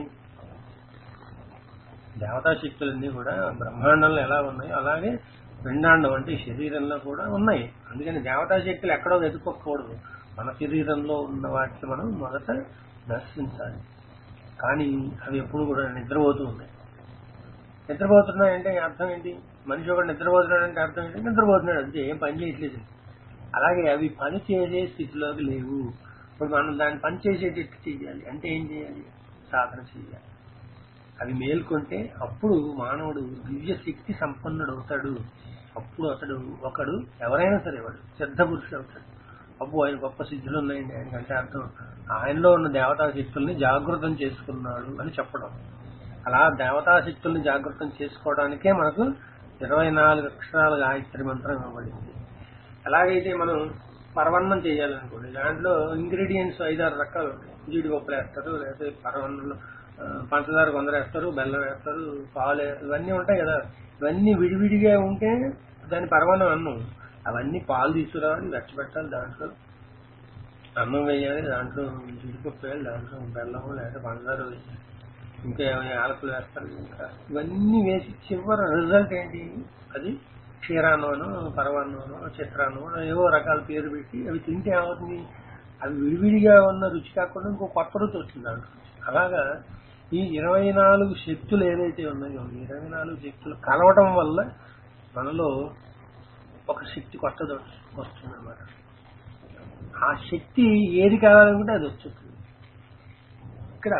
దేవతా శక్తులన్నీ కూడా బ్రహ్మాండంలో ఎలా ఉన్నాయో అలాగే పిండాండం అంటే ఈ శరీరంలో కూడా ఉన్నాయి అందుకని దేవతా శక్తులు ఎక్కడో వెతుక్కోకూడదు మన శరీరంలో ఉన్న వాటిని మనం మొదట దర్శించాలి కానీ అవి ఎప్పుడు కూడా నిద్రపోతూ ఉన్నాయి నిద్రపోతున్నాయంటే అర్థం ఏంటి మనిషి ఒకటి నిద్రపోతున్నాడంటే అర్థం ఏంటి నిద్రపోతున్నాడు అంతే ఏం పని చేయట్లేదు అలాగే అవి పని చేసే స్థితిలోకి లేవు ఇప్పుడు మనం దాన్ని పని చేసేటట్టు చేయాలి అంటే ఏం చేయాలి సాధన చేయాలి అవి మేల్కొంటే అప్పుడు మానవుడు దివ్య శక్తి సంపన్నుడు అవుతాడు అప్పుడు అతడు ఒకడు ఎవరైనా సరే వాడు సిద్ధ పురుషుడు అవుతాడు అప్పుడు ఆయన గొప్ప సిద్ధులు ఉన్నాయండి ఆయనకంటే అర్థం ఆయనలో ఉన్న దేవతా శక్తుల్ని జాగృతం చేసుకున్నాడు అని చెప్పడం అలా దేవతా శక్తుల్ని జాగృతం చేసుకోవడానికే మనకు ఇరవై నాలుగు అక్షరాల గాయత్రి మంత్రం ఇవ్వబడింది ఎలాగైతే మనం పరవన్నం చేయాలనుకోండి దాంట్లో ఇంగ్రీడియంట్స్ ఐదారు రకాలు ఉంటాయి జీడిపప్పులు వేస్తారు లేకపోతే పరవన్నంలో ఆ, పంచదార కొందరు వేస్తారు బెల్లం వేస్తారు పాలు వే- ఇవన్నీ ఉంటాయి కదా ఇవన్నీ విడివిడిగా ఉంటే దాని పరమాన్నం అన్నం అవన్నీ పాలు తీసుకురావాలి వెచ్చబెట్టాలి దాంట్లో అన్నం వేయాలి దాంట్లో జీడిపప్పు వేయాలి దాంట్లో బెల్లం లేదా పంచదార వేయాలి ఇంకా ఏమైనా యాలకులు వేస్తారు ఇంకా ఇవన్నీ వేసి చివరి రిజల్ట్ ఏంటి అది క్షీరాన్నమనో పరవాన్నమనో చిత్రాన్నమనో ఏవో రకాల పేరు పెట్టి అవి తింటే ఏమవుతుంది అవి విడివిడిగా ఉన్న రుచి కాకుండా ఇంకో కొత్త రుచి వస్తుంది దాంట్లో అలాగా ఈ ఇరవై నాలుగు శక్తులు ఏదైతే ఉన్నాయో ఈ ఇరవై నాలుగు శక్తులు కలవటం వల్ల మనలో ఒక శక్తి కొత్తది వస్తుంది అనమాట ఆ శక్తి ఏది కావాలనుకుంటే అది వచ్చేస్తుంది ఇక్కడ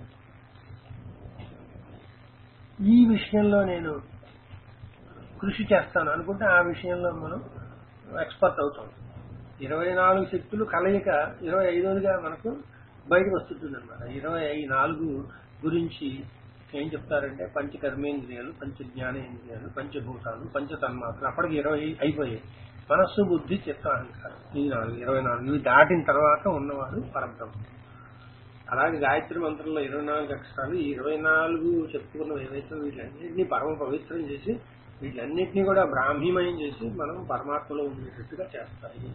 ఈ విషయంలో నేను కృషి చేస్తాను అనుకుంటే ఆ విషయంలో మనం ఎక్స్పర్ట్ అవుతాం ఇరవై నాలుగు శక్తులు కలయిక ఇరవై ఐదోదిగా మనకు బయటకు వస్తుంటుంది అనమాట ఇరవై నాలుగు గురించి ఏం చెప్తారంటే పంచ కర్మేంద్రియాలు పంచ జ్ఞానేంద్రియాలు పంచభూతాలు పంచ తన్మాత్రలు అప్పటికి ఇరవై అయిపోయాయి మనస్సు బుద్ధి చిత్త అహంకారం ఈ నాలుగు ఇరవై నాలుగు ఇవి దాటిన తర్వాత ఉన్నవాడు పరబ్రహ్మ అలాగే గాయత్రి మంత్రంలో ఇరవై నాలుగు అక్షరాలు ఈ ఇరవై నాలుగు చెప్పుకున్న ఏవైతే వీటిలన్నింటినీ పరమ పవిత్రం చేసి వీటిలన్నింటినీ కూడా బ్రాహ్మీమయం చేసి మనం పరమాత్మలో ఉండేటట్టుగా చేస్తాయి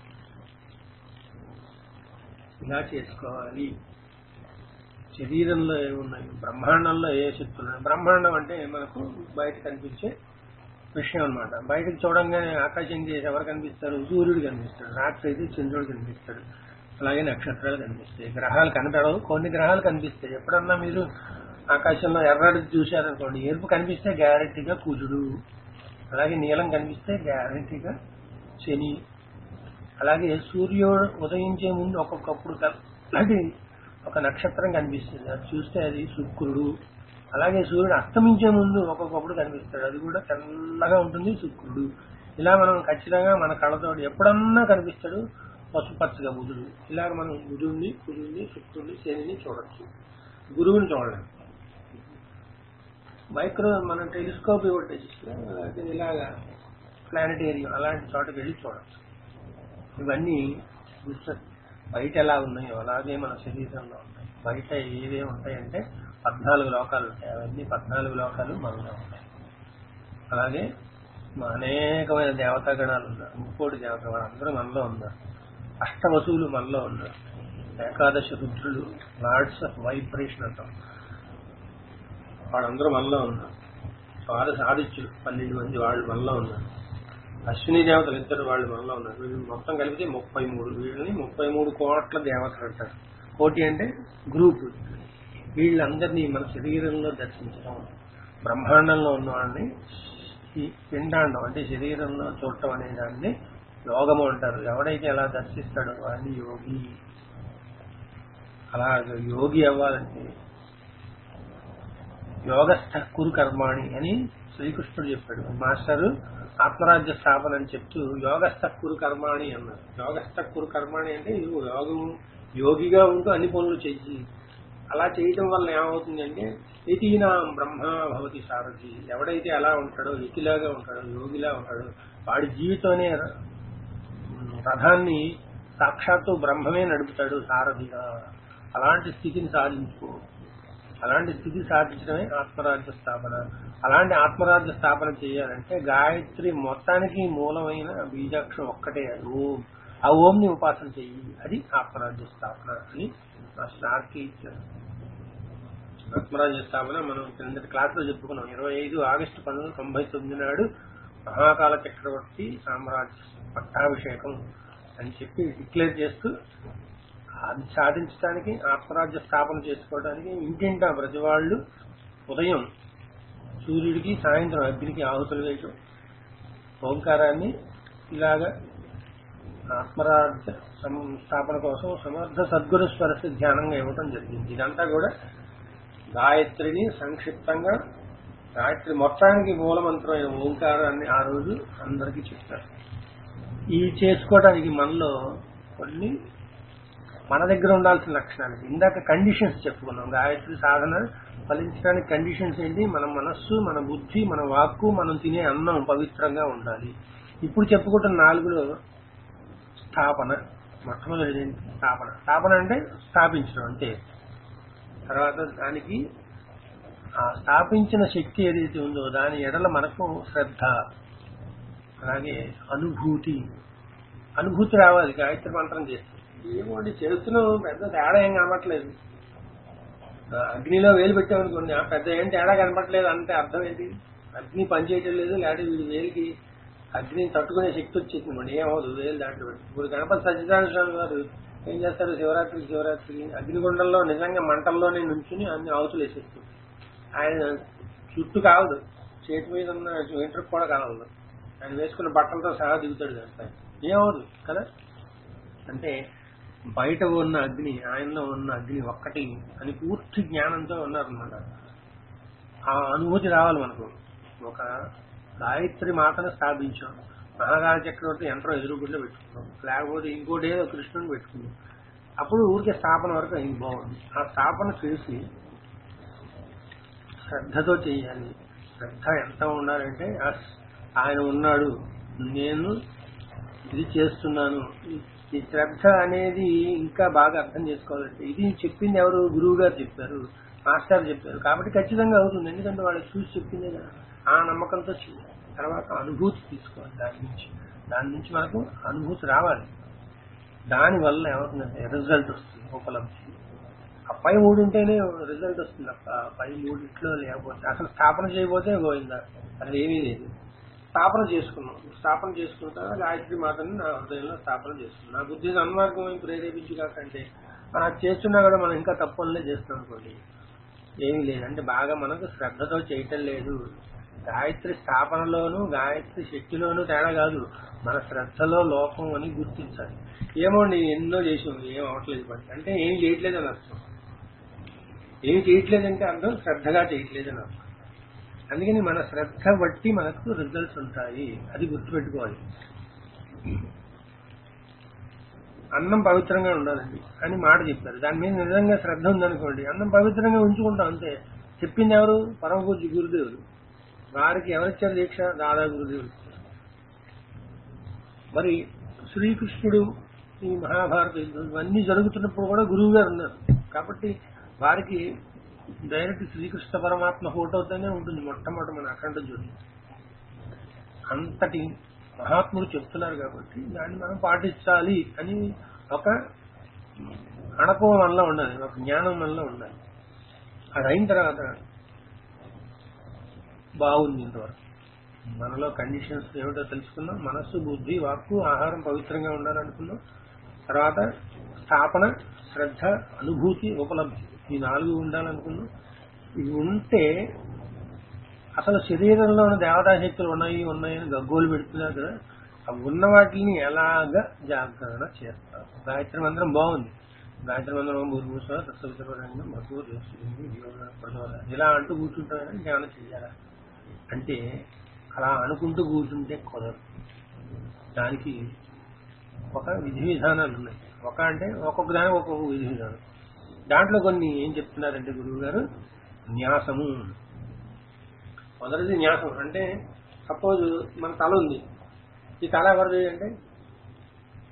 ఇలా చేసుకోవాలి శరీరంలో ఏమున్నాయి బ్రహ్మాండంలో ఏ శక్తులు ఉన్నాయి బ్రహ్మాండం అంటే మనకు బయట కనిపించే విషయం అన్నమాట బయటకు చూడంగానే ఆకాశం చేసి ఎవరు కనిపిస్తారు సూర్యుడు కనిపిస్తాడు రాత్రి అయితే చంద్రుడు కనిపిస్తాడు అలాగే నక్షత్రాలు కనిపిస్తాయి గ్రహాలు కనపడవు కొన్ని గ్రహాలు కనిపిస్తాయి ఎప్పుడన్నా మీరు ఆకాశంలో ఎర్రటి చూశారనుకోండి ఎరుపు కనిపిస్తే గ్యారెంటీగా కుజుడు అలాగే నీలం కనిపిస్తే గ్యారెంటీగా శని అలాగే సూర్యుడు ఉదయించే ముందు ఒక్కొక్కప్పుడు తెల్లటి ఒక నక్షత్రం కనిపిస్తుంది అది చూస్తే అది శుక్రుడు అలాగే సూర్యుడు అస్తమించే ముందు ఒక్కొక్కప్పుడు కనిపిస్తాడు అది కూడా తెల్లగా ఉంటుంది శుక్రుడు ఇలా మనం ఖచ్చితంగా మన కళ్ళతో ఎప్పుడన్నా కనిపిస్తాడు పసుపచ్చగా బుధుడు ఇలాగ మనం బుధుడిని కుజుడిని శుక్రుడిని శనిని చూడొచ్చు గురువుని చూడలేం మైక్రో మన టెలిస్కోప్ ఒకటి అది ఇలాగా ప్లానటేరియం అలాంటి చోటకి వెళ్ళి చూడొచ్చు ఇవన్నీ చూస్తే బయట ఎలా ఉన్నాయో అలాగే మన శరీరంలో ఉంటాయి బయట ఏవేవి ఉంటాయంటే పద్నాలుగు లోకాలు ఉంటాయి అవన్నీ పద్నాలుగు లోకాలు మనలో ఉంటాయి అలాగే మా అనేకమైన దేవతాగణాలు ఉన్నారు ముక్కోటి దేవత వాళ్ళందరూ మనలో ఉన్నారు అష్టవసువులు మనలో ఉన్నారు ఏకాదశ రుద్రులు లార్డ్స్ ఆఫ్ వైబ్రేషన్ అంటాం వాళ్ళందరూ మనలో ఉన్నారు వారు సాధిత్యులు పన్నెండు మంది వాళ్ళు మనలో ఉన్నారు అశ్విని దేవతలు ఇద్దరు వాళ్ళు మనలో ఉన్నారు వీళ్ళు మొత్తం కలిపితే ముప్పై మూడు వీళ్ళని ముప్పై మూడు కోట్ల దేవతలు అంటారు కోటి అంటే గ్రూప్ వీళ్ళందరినీ మన శరీరంలో దర్శించడం బ్రహ్మాండంలో ఉన్న వాళ్ళని ఈ పిండాండం అంటే శరీరంలో చూడటం అనే దాన్ని యోగము అంటారు ఎవడైతే అలా దర్శిస్తాడో వాడిని యోగి అలా యోగి అవ్వాలంటే యోగస్థ కురు కర్మాణి అని శ్రీకృష్ణుడు చెప్పాడు మాస్టర్ ఆత్మరాజ్య స్థాపన అని చెప్తూ యోగస్థ కురు కర్మాణి అన్నారు యోగస్థ కురు కర్మాణి అంటే నువ్వు యోగం యోగిగా ఉంటూ అన్ని పనులు చెయ్యి అలా చేయటం వల్ల ఏమవుతుందంటే యతీనా బ్రహ్మ భవతి సారథి ఎవడైతే అలా ఉంటాడో యతిలాగా ఉంటాడో యోగిలా ఉంటాడో వాడి జీవితమే రథాన్ని సాక్షాత్తు బ్రహ్మమే నడుపుతాడు సారథిగా అలాంటి స్థితిని సాధించుకో అలాంటి స్థితి సాధించడమే ఆత్మరాజ్య స్థాపన అలాంటి ఆత్మరాజ్య స్థాపన చేయాలంటే గాయత్రి మొత్తానికి మూలమైన బీజాక్షరం ఒక్కటే అది ఓం ఆ ఓంని ఉపాసన చెయ్యి అది ఆత్మరాజ్య స్థాపన అని మాస్టర్ ఆర్కి ఇచ్చారు ఆత్మరాజ్య స్థాపన మనం క్రిందటి క్లాస్ లో చెప్పుకున్నాం ఇరవై ఐదు ఆగస్టు పంతొమ్మిది వందల తొంభై తొమ్మిది నాడు మహాకాల చక్రవర్తి సామ్రాజ్య పట్టాభిషేకం అని చెప్పి డిక్లేర్ చేస్తూ అది సాధించడానికి ఆత్మరాజ్య స్థాపన చేసుకోవడానికి ఇంటింటా ప్రతి వాళ్ళు ఉదయం సూర్యుడికి సాయంత్రం అగ్నికి ఆహుతులు వేయటం ఓంకారాన్ని ఇలాగా ఆత్మరాజ్య సం- స్థాపన కోసం సమర్థ సద్గురు స్వరస్సు ధ్యానంగా ఇవ్వటం జరిగింది ఇదంతా కూడా గాయత్రిని సంక్షిప్తంగా గాయత్రి మొత్తానికి మూలమంత్రమైన ఓంకారాన్ని ఆ రోజు అందరికీ చెప్తారు ఈ చేసుకోవడానికి మనలో కొన్ని మన దగ్గర ఉండాల్సిన లక్షణాలు ఇందాక కండిషన్స్ చెప్పుకున్నాం గాయత్రి సాధన ఫలించడానికి కండిషన్స్ ఏంటి మన మనస్సు మన బుద్ధి మన వాక్కు మనం తినే అన్నం పవిత్రంగా ఉండాలి ఇప్పుడు చెప్పుకుంటున్న నాలుగులో స్థాపన మొట్టమొదటి ఏంటి? స్థాపన స్థాపన అంటే స్థాపించడం అంతే తర్వాత దానికి ఆ స్థాపించిన శక్తి ఏదైతే ఉందో దాని ఎడల మనకు శ్రద్ధ అలాగే అనుభూతి అనుభూతి రావాలి గాయత్రి మంత్రం చేస్తే ఏమోండి చేస్తున్నాం పెద్ద తేడా ఏం కనబట్లేదు ఆ, అగ్నిలో వేలు పెట్టామనుకోండి ఆ పెద్ద ఏం తేడా కనపట్లేదు అంటే అర్థం ఏంటి అగ్ని పనిచేయటం లేదు లేకపోతే వీడి వేలికి అగ్నిని తట్టుకునే శక్తి వచ్చేసింది మరి ఏమవుదు వేలు దాంట్లో ఇప్పుడు గణపతి సత్యనారాయణ స్వామి గారు ఏం చేస్తారు శివరాత్రికి శివరాత్రికి అగ్నిగుండంలో నిజంగా మంటల్లోనే నుంచుని అన్ని అవతులు వేసేస్తారు ఆయన చుట్టూ కావదు చేతి మీద ఉన్న వెంట్రుకు కూడా కావదు ఆయన వేసుకున్న బట్టలతో సహా దిగుతాడు దాంట్లో ఏమవుదు కదా అంటే బయట ఉన్న అగ్ని ఆయనలో ఉన్న అగ్ని ఒక్కటి అని పూర్తి జ్ఞానంతో ఉన్నారన్నమాట ఆ అనుభూతి రావాలి మనకు ఒక గాయత్రి మాతను స్థాపించాం మహాగాయ చక్రవర్తి యంత్రం ఎదురుగుండా పెట్టుకున్నాం లేకపోతే ఇంకోటి ఏదో కృష్ణుని పెట్టుకున్నాం అప్పుడు ఊరికే స్థాపన వరకు అయింది బాగుంది ఆ స్థాపన చేసి శ్రద్ధతో చేయాలి శ్రద్ధ ఎంత ఉండాలంటే ఆ స్- ఆయన ఉన్నాడు నేను ఇది చేస్తున్నాను ఈ- ఈ శ్రద్ధ అనేది ఇంకా బాగా అర్థం చేసుకోవాలంటే ఇది చెప్పింది ఎవరు గురువు గారు చెప్పారు మాస్టర్ చెప్పారు కాబట్టి ఖచ్చితంగా అవుతుంది ఎందుకంటే వాళ్ళకి చూసి చెప్పిందే కదా ఆ నమ్మకంతో చేయాలి తర్వాత అనుభూతి తీసుకోవాలి దాని నుంచి దాని నుంచి మనకు అనుభూతి రావాలి దాని వల్ల ఏమవుతుందంటే రిజల్ట్ వస్తుంది ఉపలబ్ధి ఆ పై మూడు ఉంటేనే రిజల్ట్ వస్తుంది అప్ప ఆ పై మూడిట్లో లేకపోతే అసలు స్థాపన చేయబోతే గోవిందా అది ఏమీ లేదు స్థాపన చేసుకున్నాం స్థాపన చేసుకుంటా గాయత్రి మాతని నా హృదయంలో స్థాపన చేసుకున్నాం నా బుద్ధి సన్మార్గం ప్రేరేపించి కాకంటే మనం అది చేస్తున్నా కూడా మనం ఇంకా తప్పులనే చేస్తాం అనుకోండి ఏమీ లేదు అంటే బాగా మనకు శ్రద్ధతో చేయటం లేదు గాయత్రి స్థాపనలోను గాయత్రి శక్తిలోను తేడా కాదు మన శ్రద్ధలో లోపం అని గుర్తించాలి ఏమోండి ఎన్నో చేసాం ఏం అవట్లేదు పని అంటే ఏం చేయట్లేదు అని అర్థం ఏం చేయట్లేదంటే అర్థం శ్రద్ధగా చేయట్లేదు అని అర్థం అందుకని మన శ్రద్ధ బట్టి మనకు రిజల్ట్స్ ఉంటాయి అది గుర్తుపెట్టుకోవాలి అన్నం పవిత్రంగా ఉండాలండి అని మాట చెప్పారు దాని మీద నిజంగా శ్రద్ధ ఉందనుకోండి అన్నం పవిత్రంగా ఉంచుకుంటాం అంతే చెప్పింది ఎవరు పరమ పూజ్య గురుదేవులు వారికి ఎవరిచ్చారు దీక్ష దాదా గురుదేవులు ఇచ్చారు. మరి శ్రీకృష్ణుడు ఈ మహాభారత యుద్ధం ఇవన్నీ జరుగుతున్నప్పుడు కూడా గురువు గారు ఉన్నారు కాబట్టి వారికి డైరెక్ట్ శ్రీకృష్ణ పరమాత్మ ఫోటోతోనే ఉంటుంది మొట్టమొదటి మన అఖండ జ్యోతి అంతటి మహాత్ముడు చెప్తున్నారు కాబట్టి దాన్ని మనం పాటించాలి అని ఒక అణకం వల్ల ఉండాలి ఒక జ్ఞానం వల్ల ఉండాలి అది అయిన తర్వాత బాగుంది ఇంతవరకు మనలో కండిషన్స్ ఏమిటో తెలుసుకున్నాం మనస్సు బుద్ధి వాక్కు ఆహారం పవిత్రంగా ఉండాలనుకున్నాం తర్వాత స్థాపన శ్రద్ధ అనుభూతి ఉపలబ్ధి ఈ నాలుగు ఉండాలనుకున్నాం ఇవి ఉంటే అసలు శరీరంలో ఉన్న దేవతా శక్తులు ఉన్నాయి ఉన్నాయని గగ్గోలు పెడుతున్నారు కదా అవి ఉన్న వాటిని ఎలాగ జాగ్రత్త చేస్తారు గాయత్రి మంత్రం బాగుంది గాయత్రి మంత్రం భూర్భూష తత్సవితరంగం మధు ఇలా అంటూ కూర్చుంటామని ఇంకేమైనా చెయ్యాలా అంటే అలా అనుకుంటూ కూర్చుంటే కుదరదు దానికి ఒక విధి విధానాలు ఉన్నాయి ఒక అంటే ఒక్కొక్క దానికి ఒక్కొక్క విధి విధానం దాంట్లో కొన్ని ఏం చెప్తున్నారంటే గురువు గారు న్యాసము మొదటిది న్యాసం అంటే సపోజ్ మన తల ఉంది ఈ తల ఎవరిది అంటే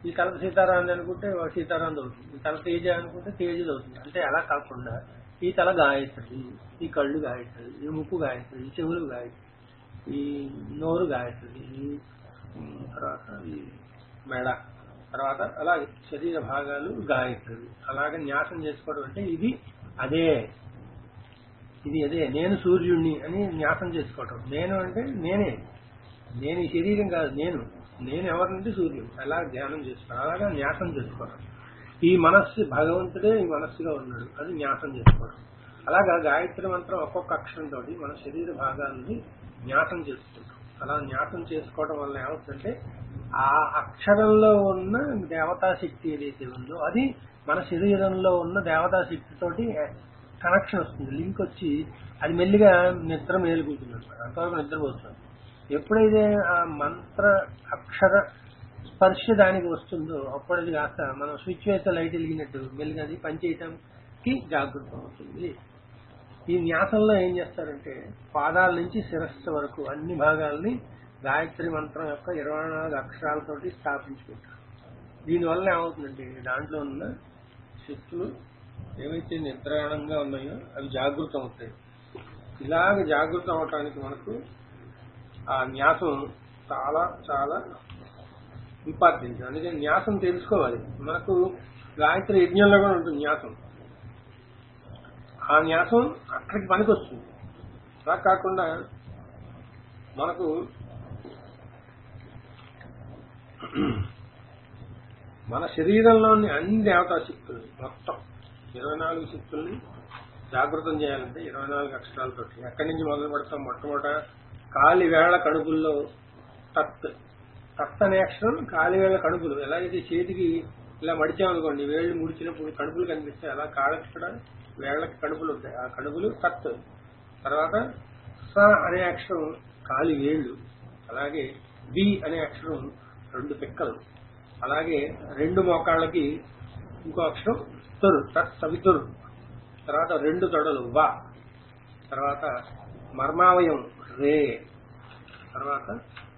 ఈ తల సీతారాం అనుకుంటే ఒక సీతారాం అవుతుంది ఈ తల తేజ అనుకుంటే తేజది అవుతుంది అంటే అలా కాకుండా ఈ తల గాయత్రి ఈ కళ్ళు గాయత్రి ఈ ముక్కు గాయత్రి ఈ చెవులు గాయత్రి ఈ నోరు గాయత్రి ఈ ఉమ్, తర్వాత ఈ మెడ తర్వాత అలాగే శరీర భాగాలు గాయత్రి అలాగే న్యాసం చేసుకోవడం అంటే ఇది అదే ఇది అదే నేను సూర్యుడిని అని న్యాసం చేసుకోవటం నేను అంటే నేనే నేను ఈ శరీరం కాదు నేను నేను ఎవరినంటే సూర్యుడు అలా ధ్యానం చేసుకోవడం అలాగా న్యాసం చేసుకోవడం ఈ మనస్సు భగవంతుడే ఈ మనస్సుగా ఉన్నాడు అది న్యాసం చేసుకోవడం అలాగా గాయత్రి మంత్రం ఒక్కొక్క అక్షరంతో మన శరీర భాగాలని న్యాసం చేసుకుంటాం అలా న్యాసం చేసుకోవడం వల్ల ఏమవుతుందంటే ఆ అక్షరంలో ఉన్న దేవతా శక్తి ఏదైతే ఉందో అది మన శరీరంలో ఉన్న దేవతా శక్తితోటి కనెక్షన్ వస్తుంది లింక్ వచ్చి అది మెల్లిగా నిద్ర మేలుకుంటుంది అనమాట అంతవరకు నిద్రపోతుంది ఎప్పుడైతే ఆ మంత్ర అక్షర స్పర్శ దానికి వస్తుందో అప్పుడు అది కాస్త మనం స్విచ్ వేస్తే లైట్ వెలిగినట్టు మెల్లిగా అది పనిచేయటానికి జాగృతం అవుతుంది ఈ న్యాసంలో ఏం చేస్తారంటే పాదాల నుంచి శిరస్సు వరకు అన్ని భాగాల్ని గాయత్రి మంత్రం యొక్క ఇరవై నాలుగు అక్షరాలతోటి స్థాపించుకుంటారు దీనివల్ల ఏమవుతుందంటే దాంట్లో ఉన్న శక్తులు ఏవైతే నిద్రాణంగా ఉన్నాయో అవి జాగృతం అవుతాయి ఇలాగ జాగృతం అవటానికి మనకు ఆ న్యాసం చాలా చాలా ఇంపార్టెంట్ అందుకని న్యాసం తెలుసుకోవాలి మనకు గాయత్రి యజ్ఞంలో కూడా ఉంటుంది న్యాసం ఆ న్యాసం అక్కడికి పనికి వస్తుంది అలా కాకుండా మనకు మన శరీరంలోని అన్ని దేవతా శక్తులు మొత్తం ఇరవై నాలుగు శక్తుల్ని జాగృతం చేయాలంటే ఇరవై నాలుగు అక్షరాలతో ఎక్కడి నుంచి మొదలు పెడతాం మొట్టమొదట కాలి వేళ్ల కడుపుల్లో తత్ తత్ అనే అక్షరం కాలి వేళ్ల కడుపులు ఎలాగైతే చేతికి ఇలా మడిచామనుకోండి వేళ్ళు ముడిచినప్పుడు కడుపులు కనిపిస్తాయి అలా కాళ్ళకి కూడా వేళ్లకి కడుపులు ఉంటాయి ఆ కడుపులు తత్ తర్వాత స అనే అక్షరం కాలి వేళ్ళు అలాగే బి అనే అక్షరం రెండు పిక్కలు అలాగే రెండు మోకాళ్ళకి ఇంకో అక్షరం తురు తత్ సవితురు తర్వాత రెండు తొడలు వా తర్వాత మర్మావయం రే తర్వాత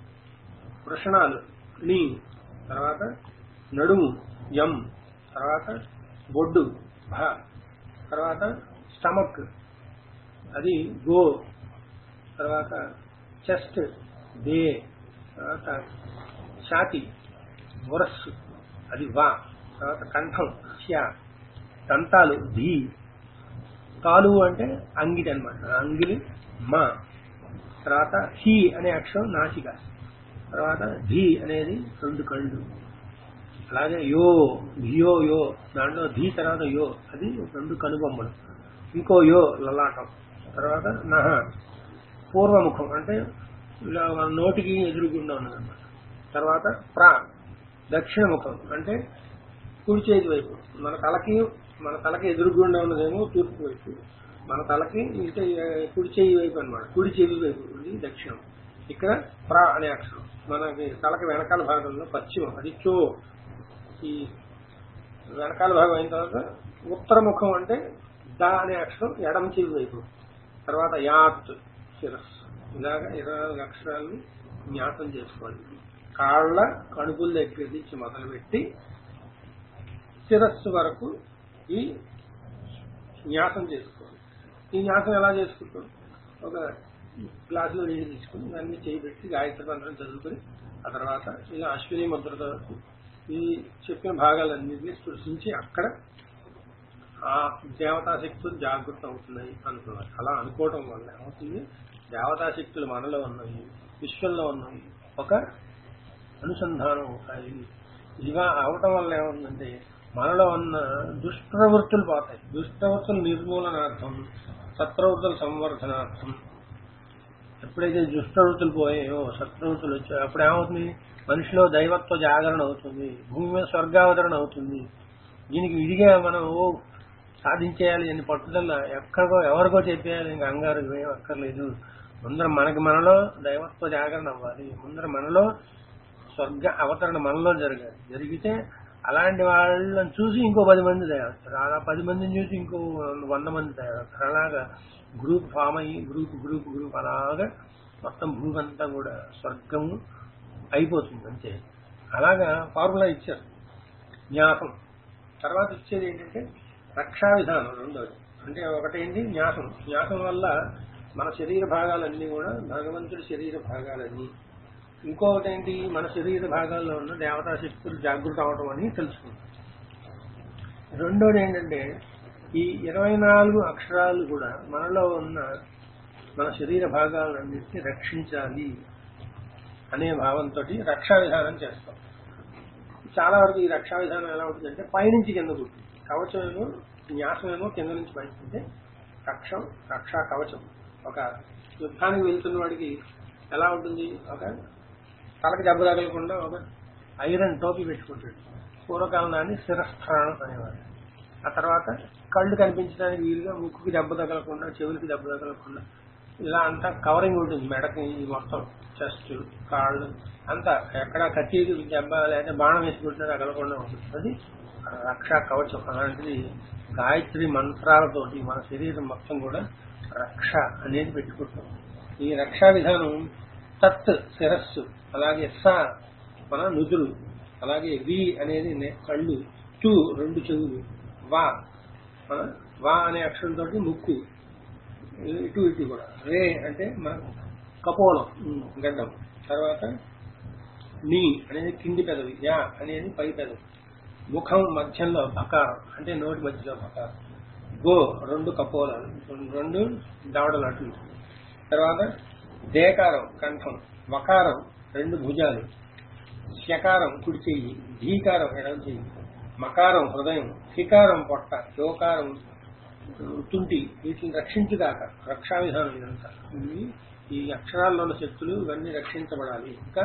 వృషణాలు నీ తర్వాత నడుము యం తర్వాత బొడ్డు భ తర్వాత స్టమక్ అది గో తర్వాత చెస్ట్ దే తర్వాత ఛాతి వరస్సు అది వా తర్వాత కంఠం శ్యా దంతాలు ధీ కాలు అంటే అంగిటి అనమాట అంగిలి మా తర్వాత హి అనే అక్షరం నాసిక తర్వాత ధీ అనేది రెండు కళ్ళు అలాగే యో ధియో యో దాంట్లో ధీ తర్వాత యో అది రెండు కనుబొమ్మలు ఇంకో యో లలాటం తర్వాత నహ పూర్వముఖం అంటే ఇలా మన నోటికి ఎదురుగుండా ఉన్నదన్నమాట తర్వాత ప్రా దక్షిణ ముఖం అంటే కుడి చేతి వైపు మన తలకి మన తలకి ఎదురుగుండా ఉన్నదేమో తూర్పు వైపు మన తలకి ఇంకా కుడి చేయి వైపు అన్నమాట కుడి చెవి వైపు ఇది దక్షిణం ఇక్కడ ప్రా అనే అక్షరం మనకి తలకి వెనకాల భాగంలో పశ్చిమం అది చో ఈ వెనకాల భాగం అయిన తర్వాత ఉత్తర ముఖం అంటే దా అనే అక్షరం ఎడమ చెవి వైపు తర్వాత యాత్ శిరస్సు ఇలాగ ఇరవై నాలుగు అక్షరాలని జ్ఞాపం చేసుకోవాలి కాళ్ళ కడుపుల దగ్గర నుంచి మొదలుపెట్టి శిరస్సు వరకు ఈ న్యాసం చేసుకోవాలి ఈ న్యాసం ఎలా చేసుకుంటాం ఒక గ్లాసులో నీళ్ళు తీసుకుని దాన్ని చేయబెట్టి గాయత్రి మంత్రం చదువుకుని ఆ తర్వాత ఇలా అశ్విని ముద్రతో ఈ చెప్పిన భాగాలన్నింటినీ స్పృశించి అక్కడ ఆ దేవతా శక్తులు జాగృతం అవుతున్నాయి అనుకోవాలి అలా అనుకోవడం వల్ల ఏమవుతుంది దేవతా శక్తులు మనలో ఉన్నాయి విశ్వంలో ఉన్నాయి ఒక అనుసంధానం అవుతాయి ఇవా అవటం వల్ల ఏముందంటే మనలో ఉన్న దుష్ప్రవృత్తులు పోతాయి దుష్ప్రవృత్తుల నిర్మూలనార్థం సత్ప్రవృత్తుల సంవర్ధనార్థం ఎప్పుడైతే దుష్ప్రవృత్తులు పోయాయో సత్ప్రవృత్తులు వచ్చాయో అప్పుడు ఏమవుతుంది మనిషిలో దైవత్వ జాగరణ అవుతుంది భూమి మీద స్వర్గావతరణ అవుతుంది దీనికి విడిగా మనం ఓ సాధించేయాలి అని పట్టుదల ఎక్కడికో ఎవరికో చెప్పేయాలి ఇంకా అంగారు ఏం అక్కర్లేదు ముందర మనకి మనలో దైవత్వ జాగరణ అవ్వాలి ముందర మనలో స్వర్గ అవతరణ మనలో జరగాలి జరిగితే అలాంటి వాళ్ళని చూసి ఇంకో పది మంది తయారవుతారు అలా పది మందిని చూసి ఇంకో వంద మంది తయారవుతారు అలాగా గ్రూప్ ఫామ్ అయ్యి గ్రూప్ గ్రూప్ గ్రూప్ అలాగా మొత్తం భూమి అంతా కూడా స్వర్గము అయిపోతుంది అంతే అలాగా ఫార్ములా ఇచ్చారు న్యాసం తర్వాత వచ్చేది ఏంటంటే రక్షా విధానం రెండోది అంటే ఒకటేంటి న్యాసం న్యాసం వల్ల మన శరీర భాగాలన్నీ కూడా భగవంతుడి శరీర భాగాలన్నీ ఇంకొకటి ఏంటి మన శరీర భాగాల్లో ఉన్న దేవతా శక్తులు జాగృత అవడం అని తెలుసుకుంటాం రెండోది ఏంటంటే ఈ ఇరవై నాలుగు అక్షరాలు కూడా మనలో ఉన్న మన శరీర భాగాలన్నింటినీ రక్షించాలి అనే భావంతో రక్షా విధానం చేస్తాం చాలా వరకు ఈ రక్షా విధానం ఎలా ఉంటుందంటే పైనుంచి కింద ఉంటుంది కవచం ఏమో న్యాసం ఏమో కింద నుంచి పైకి ఉంటే రక్షం రక్షా కవచం ఒక యుద్ధానికి వెళ్తున్న వాడికి ఎలా ఉంటుంది ఒక తలకి దెబ్బ తగలకుండా ఒక ఐరన్ టోపీ పెట్టుకుంటాడు పూర్వకాలం దాన్ని శిరస్థానం అనేవాడు ఆ తర్వాత కళ్ళు కనిపించడానికి వీలుగా ముక్కుకి దెబ్బ తగలకుండా చెవులకి దెబ్బ తగలకుండా ఇలా అంతా కవరింగ్ ఉంటుంది మెడకి మొత్తం చెస్ట్ కాళ్ళు అంతా ఎక్కడ కత్తి దెబ్బ లేదా బాణం వేసుకుంటున్నా తగలకుండా ఉంటుంది అది రక్షా కవచం అలాంటిది గాయత్రి మంత్రాలతోటి మన శరీరం మొత్తం కూడా రక్ష అనేది పెట్టుకుంటాం ఈ రక్షా విధానం తత్ శిరస్సు అలాగే స మన నుదురు అలాగే వి అనేది నే- కళ్ళు టూ రెండు చెవులు వా మన వా అనే అక్షరంతో ముక్కు ఇటు ఇటు కూడా రే అంటే మన కపోలం ఉమ్, గడ్డం తర్వాత నీ అనేది కింది పెదవి యా అనేది పై పెదవి ముఖం మధ్యంలో బకారం అంటే నోటి మధ్యలో బకారం గో రెండు కపోలాలు రెండు దవడలు అటు ఇటు. తర్వాత దేకారం కంఠం వకారం రెండు భుజాలు శకారం కుడి చెయ్యి ధీకారం ఎడమ చెయ్యి మకారం హృదయం హికారం పొట్ట యోకారం తుంటి వీటిని రక్షించుగాక రక్షా విధానం ఇదంతా ఇవి ఈ అక్షరాల్లో ఉన్న శక్తులు ఇవన్నీ రక్షించబడాలి ఇంకా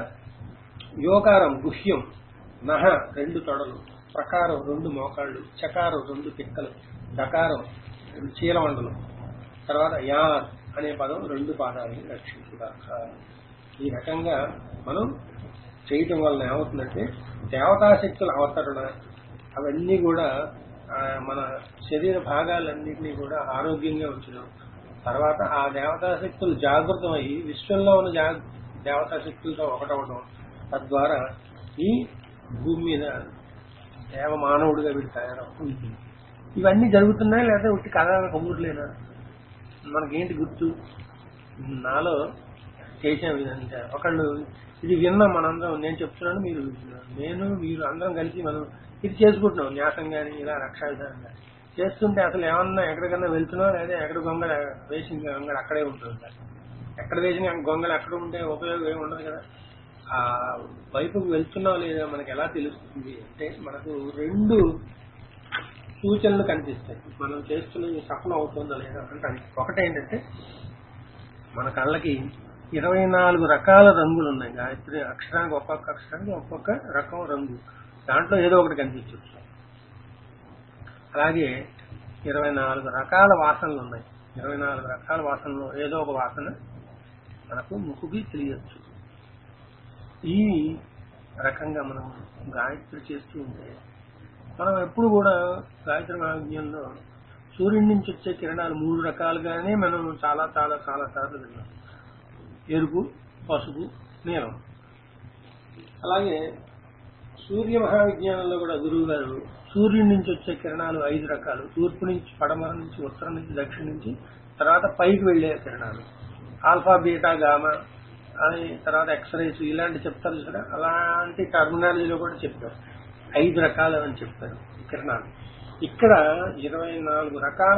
యోకారం గుహ్యం నహ రెండు తొడలు ప్రకారం రెండు మోకాళ్ళు చకారం రెండు పిక్కలు డకారం రెండు చీలమండలం తర్వాత యార్ అనే పదం రెండు పాదాలని రక్షించుగాక ఈ రకంగా మనం చేయటం వలన ఏమవుతుందంటే దేవతాశక్తుల అవతరణ అవన్నీ కూడా ఆ, మన శరీర భాగాలన్నింటినీ కూడా ఆరోగ్యంగా ఉంచడం తర్వాత ఆ దేవతాశక్తులు జాగృతం అయ్యి విశ్వంలో ఉన్న జా దేవతాశక్తులతో ఒకటవడం తద్వారా ఈ భూమి మీద దేవ మానవుడిగా వీడు తయారవుతుంది ఇవన్నీ జరుగుతున్నాయి లేదా ఉట్టి కథ కబుర్లేనా మనకేంటి గుర్తు నాలో చేసాం ఇదంతా ఒకళ్ళు ఇది విన్నాం మనందరం నేను చెప్తున్నాను మీరు వింటున్నారు. నేను మీరు అందరం కలిసి మనం ఇది చేసుకుంటున్నాం న్యాసం కానీ ఇలా రక్షా విధానం కానీ చేస్తుంటే అసలు ఏమన్నా ఎక్కడికన్నా వెళ్తున్నాం లేదా ఎక్కడ గొంగళ వేసిన గొంగళ అక్కడే ఉంటుంది సార్ ఎక్కడ వేసిన గొంగళ అక్కడ ఉంటే ఉపయోగం ఏమి ఉండదు కదా ఆ వైపుకు వెళ్తున్నాం లేదా మనకి ఎలా తెలుస్తుంది అంటే మనకు రెండు సూచనలు కనిపిస్తాయి మనం చేస్తున్నది సఫలం అవుతుందా లేదా అంటే ఒకటేంటంటే మన కళ్ళకి ఇరవై నాలుగు రకాల రంగులు ఉన్నాయి గాయత్రి అక్షరానికి ఒక్కొక్క అక్షరానికి ఒక్కొక్క రకం రంగు దాంట్లో ఏదో ఒకటి కనిపించవచ్చు అలాగే ఇరవై నాలుగు రకాల వాసనలు ఉన్నాయి ఇరవై నాలుగు రకాల వాసనలు ఏదో ఒక వాసన మనకు ముక్కుకి తెలియచ్చు ఈ రకంగా మనం గాయత్రి చేస్తూ ఉంటే మనం ఎప్పుడు కూడా గాయత్రి మహావిజ్ఞంలో సూర్యుడి నుంచి వచ్చే కిరణాలు మూడు రకాలుగానే మనం చాలా చాలా చాలా సార్లు విన్నాం ఎరుపు పసుపు నీలం అలాగే సూర్య మహావిజ్ఞానంలో కూడా గురువు గారు సూర్యుడి నుంచి వచ్చే కిరణాలు ఐదు రకాలు తూర్పు నుంచి పడమర నుంచి ఉత్తరం నుంచి దక్షిణ నుంచి తర్వాత పైకి వెళ్లే కిరణాలు ఆల్ఫా బీటా గామా అని తర్వాత ఎక్స్రేస్ ఇలాంటి చెప్తారు చూసారా అలాంటి టర్మినాలజీలో కూడా చెప్పారు ఐదు రకాలు అని చెప్పారు కిరణాలు ఇక్కడ ఇరవై నాలుగు రకాల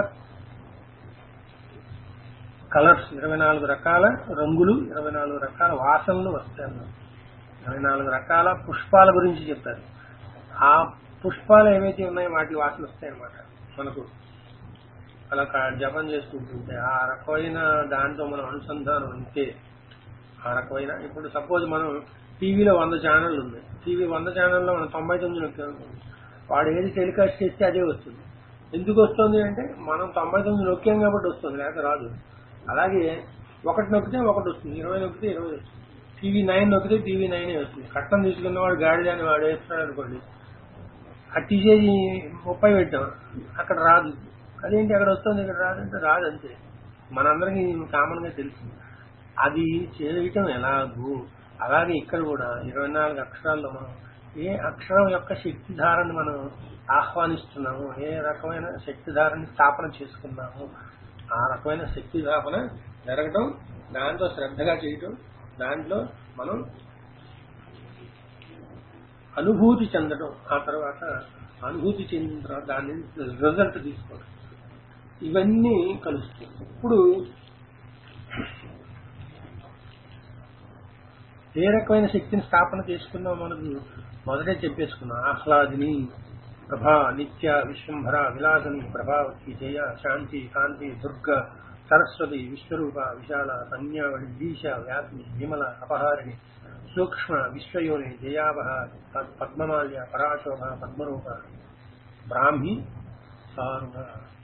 కలర్స్ ఇరవై నాలుగు రకాల రంగులు ఇరవై నాలుగు రకాల వాసనలు వస్తాయి అన్నారు. ఇరవై నాలుగు రకాల పుష్పాల గురించి చెప్పారు ఆ పుష్పాలు ఏవైతే ఉన్నాయో వాటి వాసన వస్తాయన్నమాట మనకు అలా కా- జపం చేసుకుంటుంటే ఆ రకమైన దాంతో మనం అనుసంధానం ఉంటే ఆ రకమైన ఇప్పుడు సపోజ్ మనం టీవీలో వంద ఛానళ్ళు ఉన్నాయి టీవీ వంద ఛానల్లో మనం తొంభై తొమ్మిది నొక్కాం వాడు ఏది టెలికాస్ట్ చేస్తే అదే వస్తుంది ఎందుకు వస్తుంది అంటే మనం తొంభై తొమ్మిది నొక్కాం కాబట్టి వస్తుంది లేకపోతే రాదు అలాగే ఒకటి నొక్కితే ఒకటి వస్తుంది ఇరవై నొక్కితే ఇరవై వస్తుంది టీవీ నైన్ నొక్కితే టీవీ నైనే వస్తుంది కట్టం తీసుకున్నవాడు గాడిదని వాడు వేస్తున్నాడు అనుకోండి అది తీసేసి ముప్పై పెట్టాం అక్కడ రాదు అదేంటి అక్కడ వస్తుంది ఇక్కడ రాదంటే రాదు అంతే మనందరికీ కామన్ గా తెలుసు అది చేయటం ఎలాగూ అలాగే ఇక్కడ కూడా ఇరవై నాలుగు అక్షరాల్లో మనం ఏ అక్షరం యొక్క శక్తిధారని మనం ఆహ్వానిస్తున్నాము ఏ రకమైన శక్తిధారని స్థాపన చేసుకున్నాము ఆ రకమైన శక్తి స్థాపన జరగడం దాంట్లో శ్రద్ధగా చేయటం దాంట్లో మనం అనుభూతి చెందడం ఆ తర్వాత అనుభూతి చెందిన తర్వాత దాని రిజల్ట్ తీసుకోవడం ఇవన్నీ కలుస్తాయి ఇప్పుడు ఏ రకమైన శక్తిని స్థాపన చేసుకున్నాం మనకు మొదటే చెప్పేసుకున్నాం ఆహ్లాదిని ప్రభా నిత్య విశ్వంభర విలాసని ప్రభావతి జయ శాంతి కాంతి దుర్గ సరస్వతి విశ్వరూప విశాల సంజ్ఞావళి ఈశ వ్యాపి విమల అపహారిణి సూక్ష్మ విశ్వయోని జయావహ పద్మమాల్య పరాశోభ పద్మరూప బ్రాహ్మి సారుణ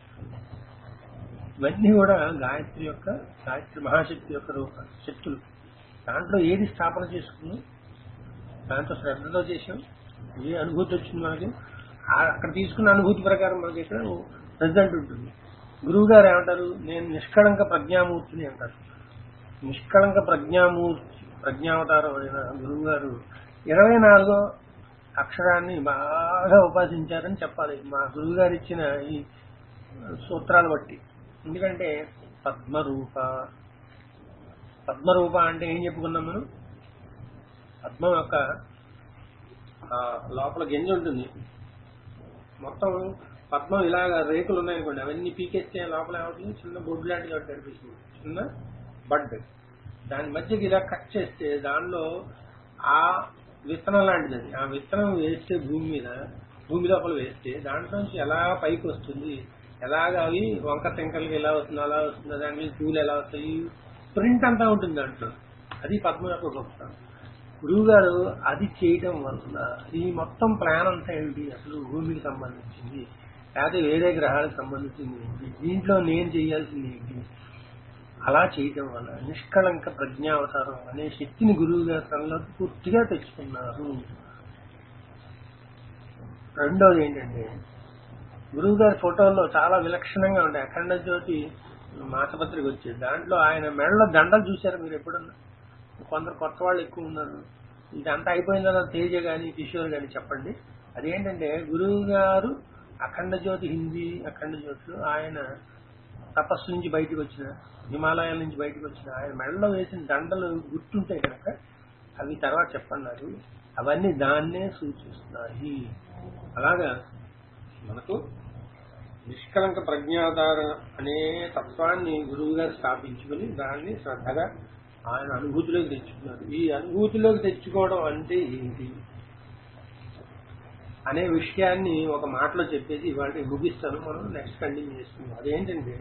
ఇవన్నీ కూడా గాయత్రి యొక్క గాయత్రి మహాశక్తి యొక్క రూప శక్తులు దాంట్లో ఏది స్థాపన చేసుకున్నాం దాంట్లో శ్రద్ధతో చేసాం ఏ అనుభూతి వచ్చింది మనకి ఆ- అక్కడ తీసుకున్న అనుభూతి ప్రకారం మనకి ఇక్కడ రిజల్ట్ ఉంటుంది గురువు గారు ఏమంటారు నేను నిష్కళంక ప్రజ్ఞామూర్తిని అంటారు నిష్కళంక ప్రజ్ఞామూర్తి ప్రజ్ఞావతారం అయిన గురువు గారు ఇరవై నాలుగో అక్షరాన్ని బాగా ఉపాసించారని చెప్పాలి మా గురువు గారు ఇచ్చిన ఈ సూత్రాలు బట్టి ఎందుకంటే పద్మరూప పద్మరూప అంటే ఏం చెప్పుకున్నాం మనం పద్మం యొక్క ఆ, లోపల గింజ ఉంటుంది మొత్తం పద్మం ఇలాగ రేకులు ఉన్నాయనుకోండి అవన్నీ పీకేస్తే లోపల ఏమవుతుంది చిన్న బొడ్డు లాంటిది ఒకటి కనిపిస్తుంది చిన్న బడ్ దాని మధ్యకి ఇలా కట్ చేస్తే దానిలో ఆ విత్తనం లాంటిది అది ఆ విత్తనం వేస్తే భూమి మీద భూమి లోపల వేస్తే దాంట్లోంచి ఎలా పైకి వస్తుంది ఎలాగ అవి వంక తెంకలకి ఎలా వస్తుంది అలా వస్తుంది దాని మీద పూలు ఎలా వస్తాయి ప్రింట్ అంతా ఉంటుంది దాంట్లో అది పద్మ యొక్క గొప్పతనం గురువు గారు అది చేయటం వల్ల ఈ మొత్తం ప్లాన్ అంతా ఏంటి అసలు భూమికి సంబంధించింది లేకపోతే వేరే గ్రహాలకు సంబంధించింది ఏంటి దీంట్లో నేను చేయాల్సింది ఏంటి అలా చేయటం వల్ల నిష్కళంక ప్రజ్ఞావతారం అనే శక్తిని గురువు గారి తనలోకి పూర్తిగా తెచ్చుకున్నారు రెండోది ఏంటంటే గురువు గారి ఫోటోల్లో చాలా విలక్షణంగా ఉంటాయి అఖండ జ్యోతి మాసపత్రిక వచ్చేది దాంట్లో ఆయన మెడలో దండలు చూశారు మీరు ఎప్పుడన్నా కొందరు కొత్త వాళ్ళు ఎక్కువ ఉన్నారు ఇదంతా అయిపోయిందన్న తేజ గాని కిషోర్ గాని చెప్పండి అదేంటంటే గురువు గారు అఖండ జ్యోతి హిందీ అఖండ జ్యోతిలో ఆయన తపస్సు నుంచి బయటకు వచ్చిన హిమాలయాల నుంచి బయటకు వచ్చిన ఆయన మెడలో వేసిన దండలు గుర్తుంటాయి కనుక అవి తర్వాత చెప్పన్నారు అవన్నీ దాన్నే సూచిస్తున్నాయి అలాగా మనకు నిష్కలంక ప్రజ్ఞాధార అనే తత్వాన్ని గురువు గారు స్థాపించుకుని దాన్ని శ్రద్ధగా ఆయన అనుభూతిలోకి తెచ్చుకున్నారు ఈ అనుభూతిలోకి తెచ్చుకోవడం అంటే ఏంటి అనే విషయాన్ని ఒక మాటలో చెప్పేసి ఇవాళ ముగిస్తాను మనం నెక్స్ట్ కంటిన్యూ చేస్తున్నాం అదేంటంటే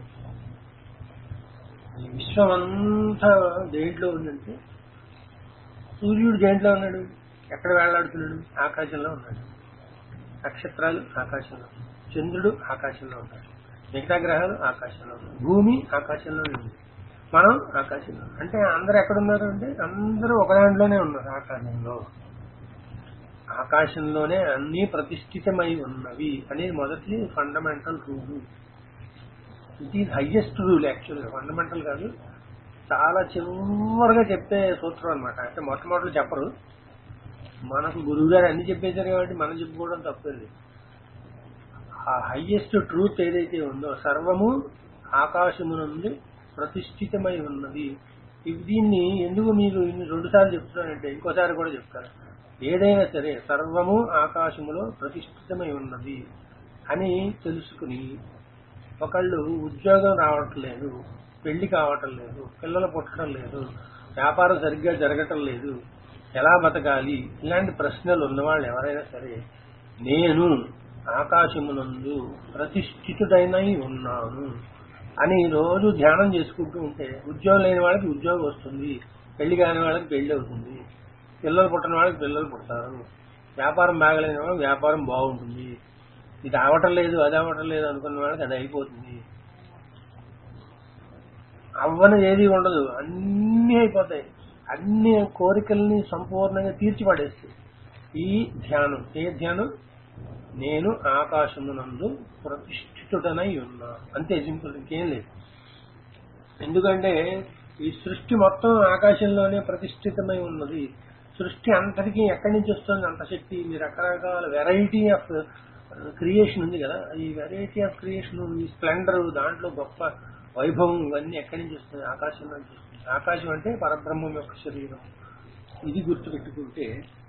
ఈ విశ్వం అంతా దేంట్లో ఉందంటే సూర్యుడు దేంట్లో ఉన్నాడు ఎక్కడ వేలాడుతున్నాడు ఆకాశంలో ఉన్నాడు నక్షత్రాలు ఆకాశంలో చంద్రుడు ఆకాశంలో ఉన్నాడు మిగతా గ్రహాలు ఆకాశంలో ఉన్నాయి భూమి ఆకాశంలో ఉంది మనం ఆకాశంలో అంటే అందరు ఎక్కడున్నారు అంటే అందరూ ఒక దాంట్లోనే ఉన్నారు ఆకాశంలో ఆకాశంలోనే అన్ని ప్రతిష్ఠితమై ఉన్నవి అనేది మొదటి fundamental rule it is highest rule యాక్చువల్గా ఫండమెంటల్ కాదు చాలా చివరిగా చెప్పే సూత్రం అనమాట అంటే మొట్టమొదటి చెప్పరు మనకు గురువు గారు అన్ని చెప్పేశారు కాబట్టి మనం చెప్పుకోవడం తప్పలేదు ఆ హైయెస్ట్ ట్రూత్ ఏదైతే ఉందో సర్వము ఆకాశము నుండి ప్రతిష్ఠితమై ఉన్నది ఇది దీన్ని ఎందుకు మీరు ఇన్ని రెండు సార్లు చెప్తున్నానంటే ఇంకోసారి కూడా చెప్తారు ఏదైనా సరే సర్వము ఆకాశములో ప్రతిష్ఠితమై ఉన్నది అని తెలుసుకుని ఒకళ్ళు ఉద్యోగం రావటం లేదు పెళ్లి కావటం లేదు పిల్లలు పుట్టడం లేదు వ్యాపారం సరిగ్గా జరగటం లేదు ఎలా బతకాలి ఇలాంటి ప్రశ్నలు ఉన్నవాళ్ళు ఎవరైనా సరే నేను ఆకాశమునందు ప్రతిష్ఠితుడైనై ఉన్నాను అని రోజు ధ్యానం చేసుకుంటూ ఉంటే ఉద్యోగం లేని వాళ్ళకి ఉద్యోగం వస్తుంది పెళ్లి కాని వాళ్ళకి పెళ్లి అవుతుంది పిల్లలు పుట్టిన వాళ్ళకి పిల్లలు పుడతారు వ్యాపారం బాగలేని వాళ్ళకి వ్యాపారం బాగుంటుంది ఇది అవటం లేదు అది అవటం లేదు అనుకున్న వాళ్ళకి అది అయిపోతుంది అవ్వని ఏది ఉండదు అన్నీ అయిపోతాయి అన్ని కోరికల్ని సంపూర్ణంగా తీర్చిపడేస్తాయి ఈ ధ్యానం ఏ ధ్యానం నేను ఆకాశమునందు ప్రతిష్ఠితుడనై ఉన్నా అంతే సింపుల్ ఇంకేం లేదు ఎందుకంటే ఈ సృష్టి మొత్తం ఆకాశంలోనే ప్రతిష్ఠితమై ఉన్నది సృష్టి అంతటికీ ఎక్కడి నుంచి వస్తుంది అంత శక్తి ఈ రకరకాల వెరైటీ ఆఫ్ క్రియేషన్ ఉంది కదా ఈ వెరైటీ ఆఫ్ క్రియేషన్ ఈ స్ప్లెండర్ దాంట్లో గొప్ప వైభవం ఇవన్నీ ఎక్కడి నుంచి వస్తుంది ఆకాశం నుంచి వస్తుంది ఆకాశం అంటే పరబ్రహ్మం యొక్క శరీరం ఇది గుర్తుపెట్టుకుంటే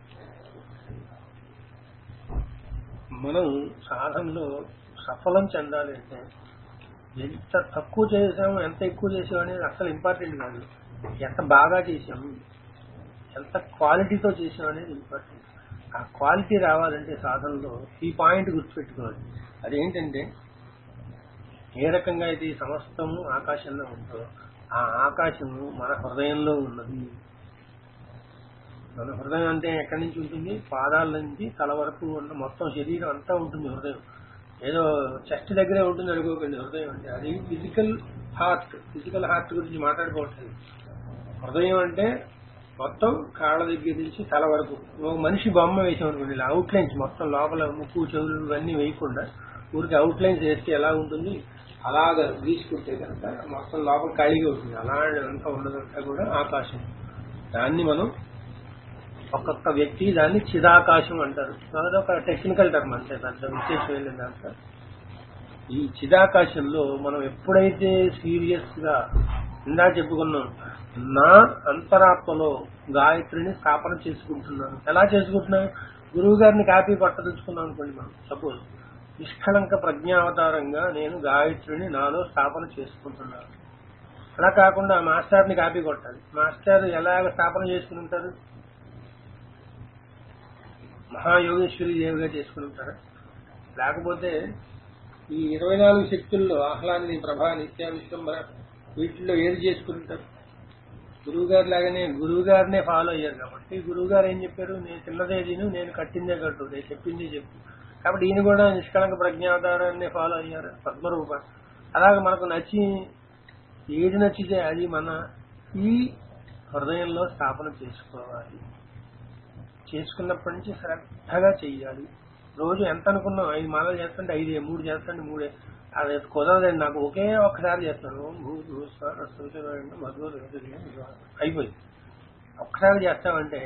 మనం సాధనలో సఫలం చెందాలి అంటే ఎంత తక్కువ చేసాము ఎంత ఎక్కువ చేసాము అనేది అసలు ఇంపార్టెంట్ కాదు ఎంత బాగా చేసాము ఎంత క్వాలిటీతో చేసాం అనేది ఇంపార్టెంట్ ఆ క్వాలిటీ రావాలంటే సాధనలో ఈ పాయింట్ గుర్తుపెట్టుకోవాలి అదేంటంటే ఏ రకంగా అయితే ఈ సమస్తము ఆకాశంలో ఉంటుందో ఆ ఆకాశము మన హృదయంలో ఉన్నది మన హృదయం అంటే ఎక్కడి నుంచి ఉంటుంది పాదాల నుంచి తల వరకు ఉన్న మొత్తం శరీరం అంతా ఉంటుంది హృదయం ఏదో చెస్ట్ దగ్గరే ఉంటుంది అనుకోకండి హృదయం అంటే అది ఫిజికల్ హార్ట్ ఫిజికల్ హార్ట్ గురించి మాట్లాడుకోవట్లేదు హృదయం అంటే మొత్తం కాళ్ళ దగ్గర నుంచి తల వరకు ఒక మనిషి బొమ్మ వేసామనుకోండి ఇలా అవుట్ లైన్స్ మొత్తం లోపల ముక్కు చెవులు ఇవన్నీ వేయకుండా ఊరికి అవుట్ లైన్స్ వేస్తే ఎలా ఉంటుంది అలాగ గీసుకుంటే కనుక మొత్తం లోపల ఖాళీగా ఉంటుంది అలాంటి అంతా ఉండదంతా కూడా ఆకాశం దాన్ని మనం ఒక్కొక్క వ్యక్తి దాన్ని చిదాకాశం అంటారు అదొక టెక్నికల్ టర్మ్ అంతే పెద్ద విశేషం ఏంటంటే దాంట్లో ఈ చిదాకాశంలో మనం ఎప్పుడైతే సీరియస్ గా ఇందా చెప్పుకున్నాం నా అంతరాత్మలో గాయత్రిని స్థాపన చేసుకుంటున్నాను ఎలా చేసుకుంటున్నాను గురువు గారిని కాపీ పట్టదలుచుకున్నాం అనుకోండి మనం సపోజ్ నిష్కళంక ప్రజ్ఞావతారంగా నేను గాయత్రిని నాలో స్థాపన చేసుకుంటున్నాను అలా కాకుండా మాస్టర్ని కాపీ కొట్టాలి మాస్టర్ ఎలాగ స్థాపన చేసుకుని ఉంటారు మహాయోగేశ్వరి దేవిగా చేసుకుని ఉంటారు లేకపోతే ఈ ఇరవై నాలుగు శక్తుల్లో ఆహ్లాన్ని ప్రభా నిత్య విశ్వంబర వీటిల్లో ఏది చేసుకుంటారు గురువు గారి లాగానే గురువు గారినే ఫాలో అయ్యారు కాబట్టి గురువు గారు ఏం చెప్పారు నేను తిన్నదే తిను నేను కట్టిందే కట్టు నేను చెప్పిందే చెప్పు కాబట్టి ఈయన కూడా నిష్కళంక ప్రజ్ఞాధారాన్ని ఫాలో అయ్యారు పద్మరూప అలాగే మనకు నచ్చి ఏది నచ్చితే అది మన ఈ హృదయంలో స్థాపన చేసుకోవాలి చేసుకున్నప్పటి నుంచి శ్రద్ధగా చెయ్యాలి రోజు ఎంత అనుకున్నాం ఐదు మాలలు చేస్తుంటే ఐదే మూడు చేస్తుంటే మూడే అది కుదరదండి నాకు ఒకే ఒక్కసారి చేస్తాను ఓం భూ భూ స్వ రసోచరణ మధుర అయిపోయింది ఒక్కసారి చేస్తామంటే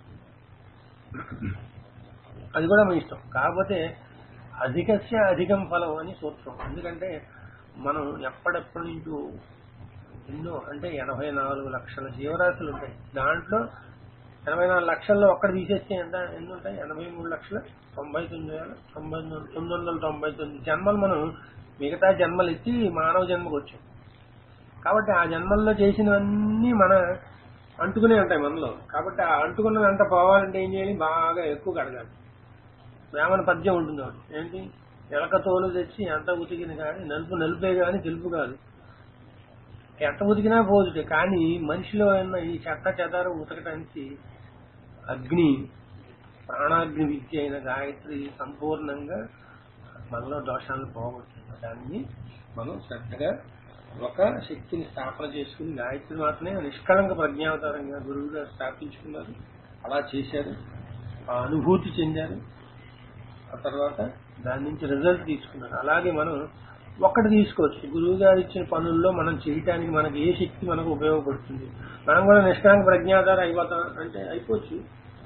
అది కూడా మన ఇష్టం కాకపోతే అధికస్య అధికం ఫలం అని సూత్రం ఎందుకంటే మనం ఎప్పటిప్పటి నుంచో ఎన్నో అంటే ఎనభై నాలుగు లక్షల జీవరాశులు ఉంటాయి దాంట్లో ఎనభై నాలుగు లక్షల్లో ఒక్కటి తీసేస్తే ఎంత ఎన్ని ఉంటాయి ఎనభై మూడు లక్షల తొంభై తొమ్మిది వేల తొంభై తొమ్మిది తొమ్మిది వందల తొంభై తొమ్మిది జన్మలు మనం మిగతా జన్మలు ఎత్తి మానవ జన్మకు వచ్చాం కాబట్టి ఆ జన్మల్లో చేసినవన్నీ మన అంటుకునే ఉంటాయి మనలో కాబట్టి ఆ అంటుకున్నదంతా పోవాలంటే ఏం చేయాలి బాగా ఎక్కువ కడగాలి వేమన పద్యం ఉంటుంది ఒకటి ఏంటి ఎలక తోలు తెచ్చి ఎంత ఉతికిన కానీ నలుపు నలుపే కానీ తెలుపు కాదు ఎంత ఉతికినా పోదుటే కానీ మనిషిలో ఉన్న ఈ చెత్త చెదారం ఉతకటానికి అగ్ని ప్రాణాగ్ని విద్య అయిన గాయత్రి సంపూర్ణంగా మనలో దోషాలను పోగొట్టింది దాన్ని మనం శ్రద్ధగా ఒక శక్తిని స్థాపన చేసుకుని గాయత్రి మాత్రమే నిష్కళంక ప్రజ్ఞావతారంగా గురువు గారు స్థాపించుకున్నారు అలా చేశారు ఆ అనుభూతి చెందారు ఆ తర్వాత దాని నుంచి రిజల్ట్ తీసుకున్నారు అలాగే మనం ఒక్కటి తీసుకోవచ్చు గురువు గారు ఇచ్చిన పనుల్లో మనం చేయటానికి మనకి ఏ శక్తి మనకు ఉపయోగపడుతుంది మనం కూడా నిష్కళంక ప్రజ్ఞాధార అయిపోతాం అంటే అయిపోవచ్చు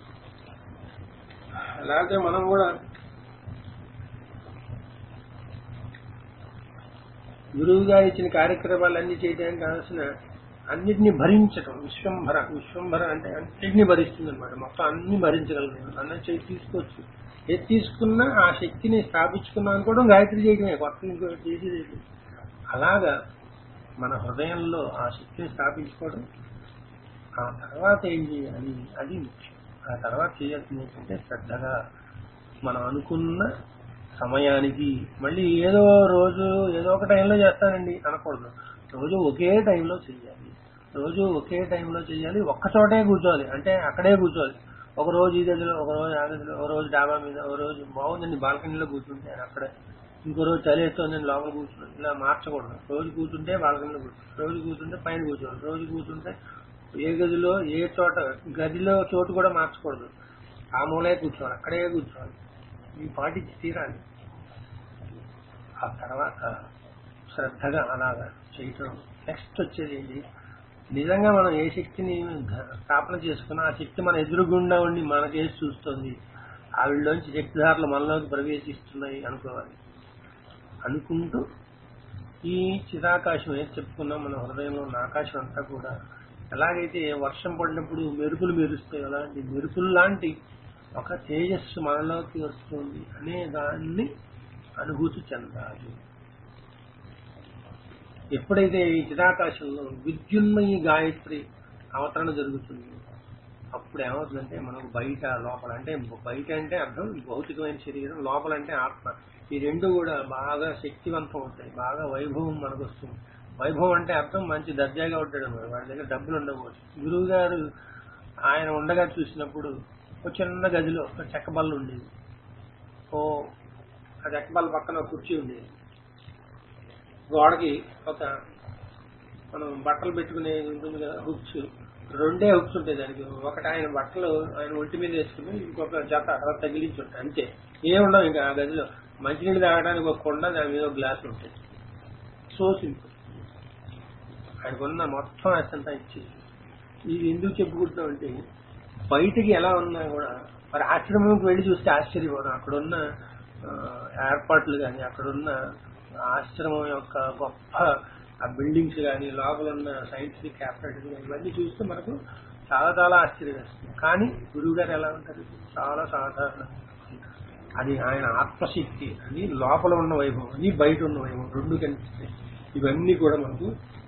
అలాగే మనం కూడా గురువు గారు ఇచ్చిన కార్యక్రమాలన్నీ చేయడానికి కావాల్సిన అన్నిటిని భరించటం విశ్వంభర విశ్వంభర అంటే అన్నిటిని భరిస్తుంది అనమాట మొత్తం అన్ని భరించగలను అన్న చేసి తీసుకోవచ్చు ఏది తీసుకున్నా ఆ శక్తిని స్థాపించుకున్నా అనుకోవడం గాయత్రి చేయడమే కొత్త ఇంకోటి చేసేది లేదు. అలాగా మన హృదయంలో ఆ శక్తిని స్థాపించుకోవడం ఆ తర్వాత ఏం చేయాలి అది ముఖ్యం ఆ తర్వాత చేయాల్సింది ఏంటంటే శ్రద్ధగా మనం అనుకున్న సమయానికి మళ్ళీ ఏదో రోజు ఏదో ఒక టైంలో చేస్తానండి అనకూడదు రోజు ఒకే టైంలో చెయ్యాలి రోజు ఒకే టైంలో చెయ్యాలి ఒక్క చోటే కూర్చోవాలి అంటే అక్కడే కూర్చోవాలి ఒక రోజు ఈ గదిలో ఒక రోజు ఆ గదిలో ఒక రోజు డాబా మీద ఒక రోజు బాగుందండి బాల్కనీలో కూర్చుంటే అక్కడే ఇంకో రోజు చలి వేస్తుందని లోపల కూర్చున్నాను ఇలా మార్చకూడదు రోజు కూర్చుంటే బాల్కనీలో కూర్చోవాలి రోజు కూర్చుంటే పైన కూర్చోవాలి రోజు కూర్చుంటే ఏ గదిలో ఏ చోట గదిలో చోటు కూడా మార్చకూడదు ఆ మూలే కూర్చోవాలి అక్కడే కూర్చోవాలి ఈ పాటించి తీరాలి ఆ తర్వాత శ్రద్ధగా అలాగా చేయటం నెక్స్ట్ వచ్చేది ఏంటి నిజంగా మనం ఏ శక్తిని ధ- స్థాపన చేసుకున్నా ఆ శక్తి మన ఎదురుగుండా ఉండి మనకేసి చూస్తుంది ఆవిడలోంచి శక్తిధారలు మనలోకి ప్రవేశిస్తున్నాయి అనుకోవాలి అనుకుంటూ ఈ చిరాకాశం ఏది చెప్పుకున్నాం మన హృదయంలో ఉన్న ఆకాశం అంతా కూడా ఎలాగైతే వర్షం పడినప్పుడు మెరుపులు మెరుస్తాయి అలాంటి మెరుపులు లాంటి ఒక తేజస్సు మనలోకి వస్తుంది అనే దాన్ని అనుభూతి చెందాలి ఎప్పుడైతే ఈ చిరాకాశంలో విద్యున్మయి గాయత్రి అవతరణ జరుగుతుంది అప్పుడు ఏమవుతుందంటే మనకు బయట లోపల అంటే బయట అంటే అర్థం భౌతికమైన శరీరం లోపల అంటే ఆత్మ ఈ రెండు కూడా బాగా శక్తివంతం అవుతాయి బాగా వైభవం మనకు వస్తుంది వైభవం అంటే అర్థం మంచి దర్జాగా ఉంటాడు అన్నమాట. వాడి దగ్గర డబ్బులు ఉండకపోవచ్చు గురువు గారు ఆయన ఉండగా చూసినప్పుడు ఒక చిన్న గదిలో ఒక చెక్క బల్ల ఉండేది ఓ ఆ చెక్క బల్ల పక్కన ఒక కుర్చీ ఉండేది గోడకి ఒక మనం బట్టలు పెట్టుకునే ఉంటుంది కదా హుక్స్ రెండే హుక్స్ ఉంటాయి దానికి ఒకటి ఆయన బట్టలు ఆయన ఒంటి మీద వేసుకుని ఇంకొక జత అలా తగిలించి ఉంటాయి అంతే ఏముండవు ఇంకా ఆ గదిలో మంచినీళ్ళు తాగడానికి ఒక కొండ దాని మీద ఒక గ్లాస్ ఉంటాయి సో సింపుల్ ఆయనకున్న మొత్తం అసంతా ఇచ్చి ఇది ఎందుకు చెప్పుకుంటున్నామంటే బయటికి ఎలా ఉన్నా కూడా మరి ఆశ్రమంకి వెళ్ళి చూస్తే ఆశ్చర్యపోవడం అక్కడున్న ఆ, ఏర్పాట్లు కానీ అక్కడున్న ఆశ్రమం యొక్క గొప్ప ఆ బిల్డింగ్స్ కానీ లోపల ఉన్న సైంటిఫిక్ క్యాపిటల్స్ కానీ ఇవన్నీ చూస్తే మనకు చాలా చాలా ఆశ్చర్యం వేస్తుంది కానీ గురువు గారు ఎలా ఉంటారు చాలా సాధారణ అది ఆయన ఆత్మశక్తి అది లోపల ఉన్న వైభవం అది బయట ఉన్న వైభవం రెండు కనిపిస్తాయి ఇవన్నీ కూడా మనకు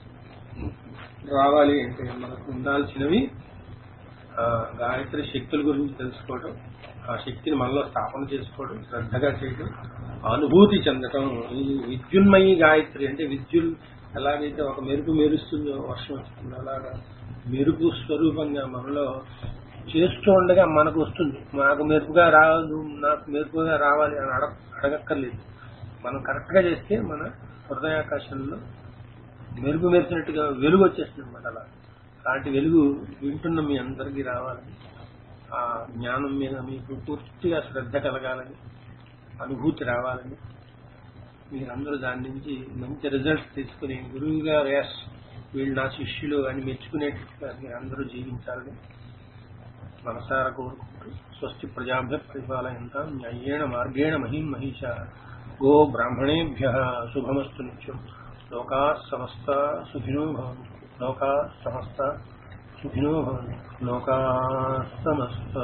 రావాలి అంటే మనకు ఉండాల్సినవి ఆ, గాయత్రి శక్తుల గురించి తెలుసుకోవడం ఆ శక్తిని మనలో స్థాపన చేసుకోవడం శ్రద్ధగా చేయడం అనుభూతి చెందటం ఈ విద్యున్మయి గాయత్రి అంటే విద్యుల్ ఎలాగైతే ఒక మెరుపు మెరుస్తుందో వర్షం వస్తుందో అలాగా మెరుపు స్వరూపంగా మనలో చేస్తూ ఉండగా మనకు వస్తుంది నాకు మెరుపుగా రాదు నాకు మెరుపుగా రావాలి అని అడగ అడగక్కర్లేదు మనం కరెక్ట్ గా చేస్తే మన హృదయాకాశంలో మెరుగు మెరిసినట్టుగా వెలుగు వచ్చేస్తుంది అనమాట అలా అలాంటి వెలుగు వింటున్న మీ అందరికీ రావాలని ఆ జ్ఞానం మీద మీకు పూర్తిగా శ్రద్ధ కలగాలని అనుభూతి రావాలని మీరందరూ దాని నుంచి మంచి రిజల్ట్స్ తీసుకుని గురువు గారు ఎస్ వీళ్ళు నా శిష్యులు అని మెచ్చుకునేటట్టుగా మీరందరూ జీవించాలని మనసారా కోరుకుంటూ స్వస్తి ప్రజాభ్య పరిపాలయంతా న్యాయేణ మార్గేణ మహిం మహిష గో బ్రాహ్మణేభ్య శుభమస్తు నిత్యం లోకా సమస్త సుఖినో భవంతు లోకా సమస్త సుఖినో భవంతు లోకా సమస్త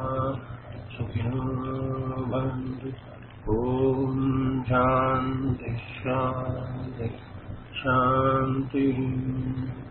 సుఖినో భవంతు ఓం శాంతి శాంతి శాంతి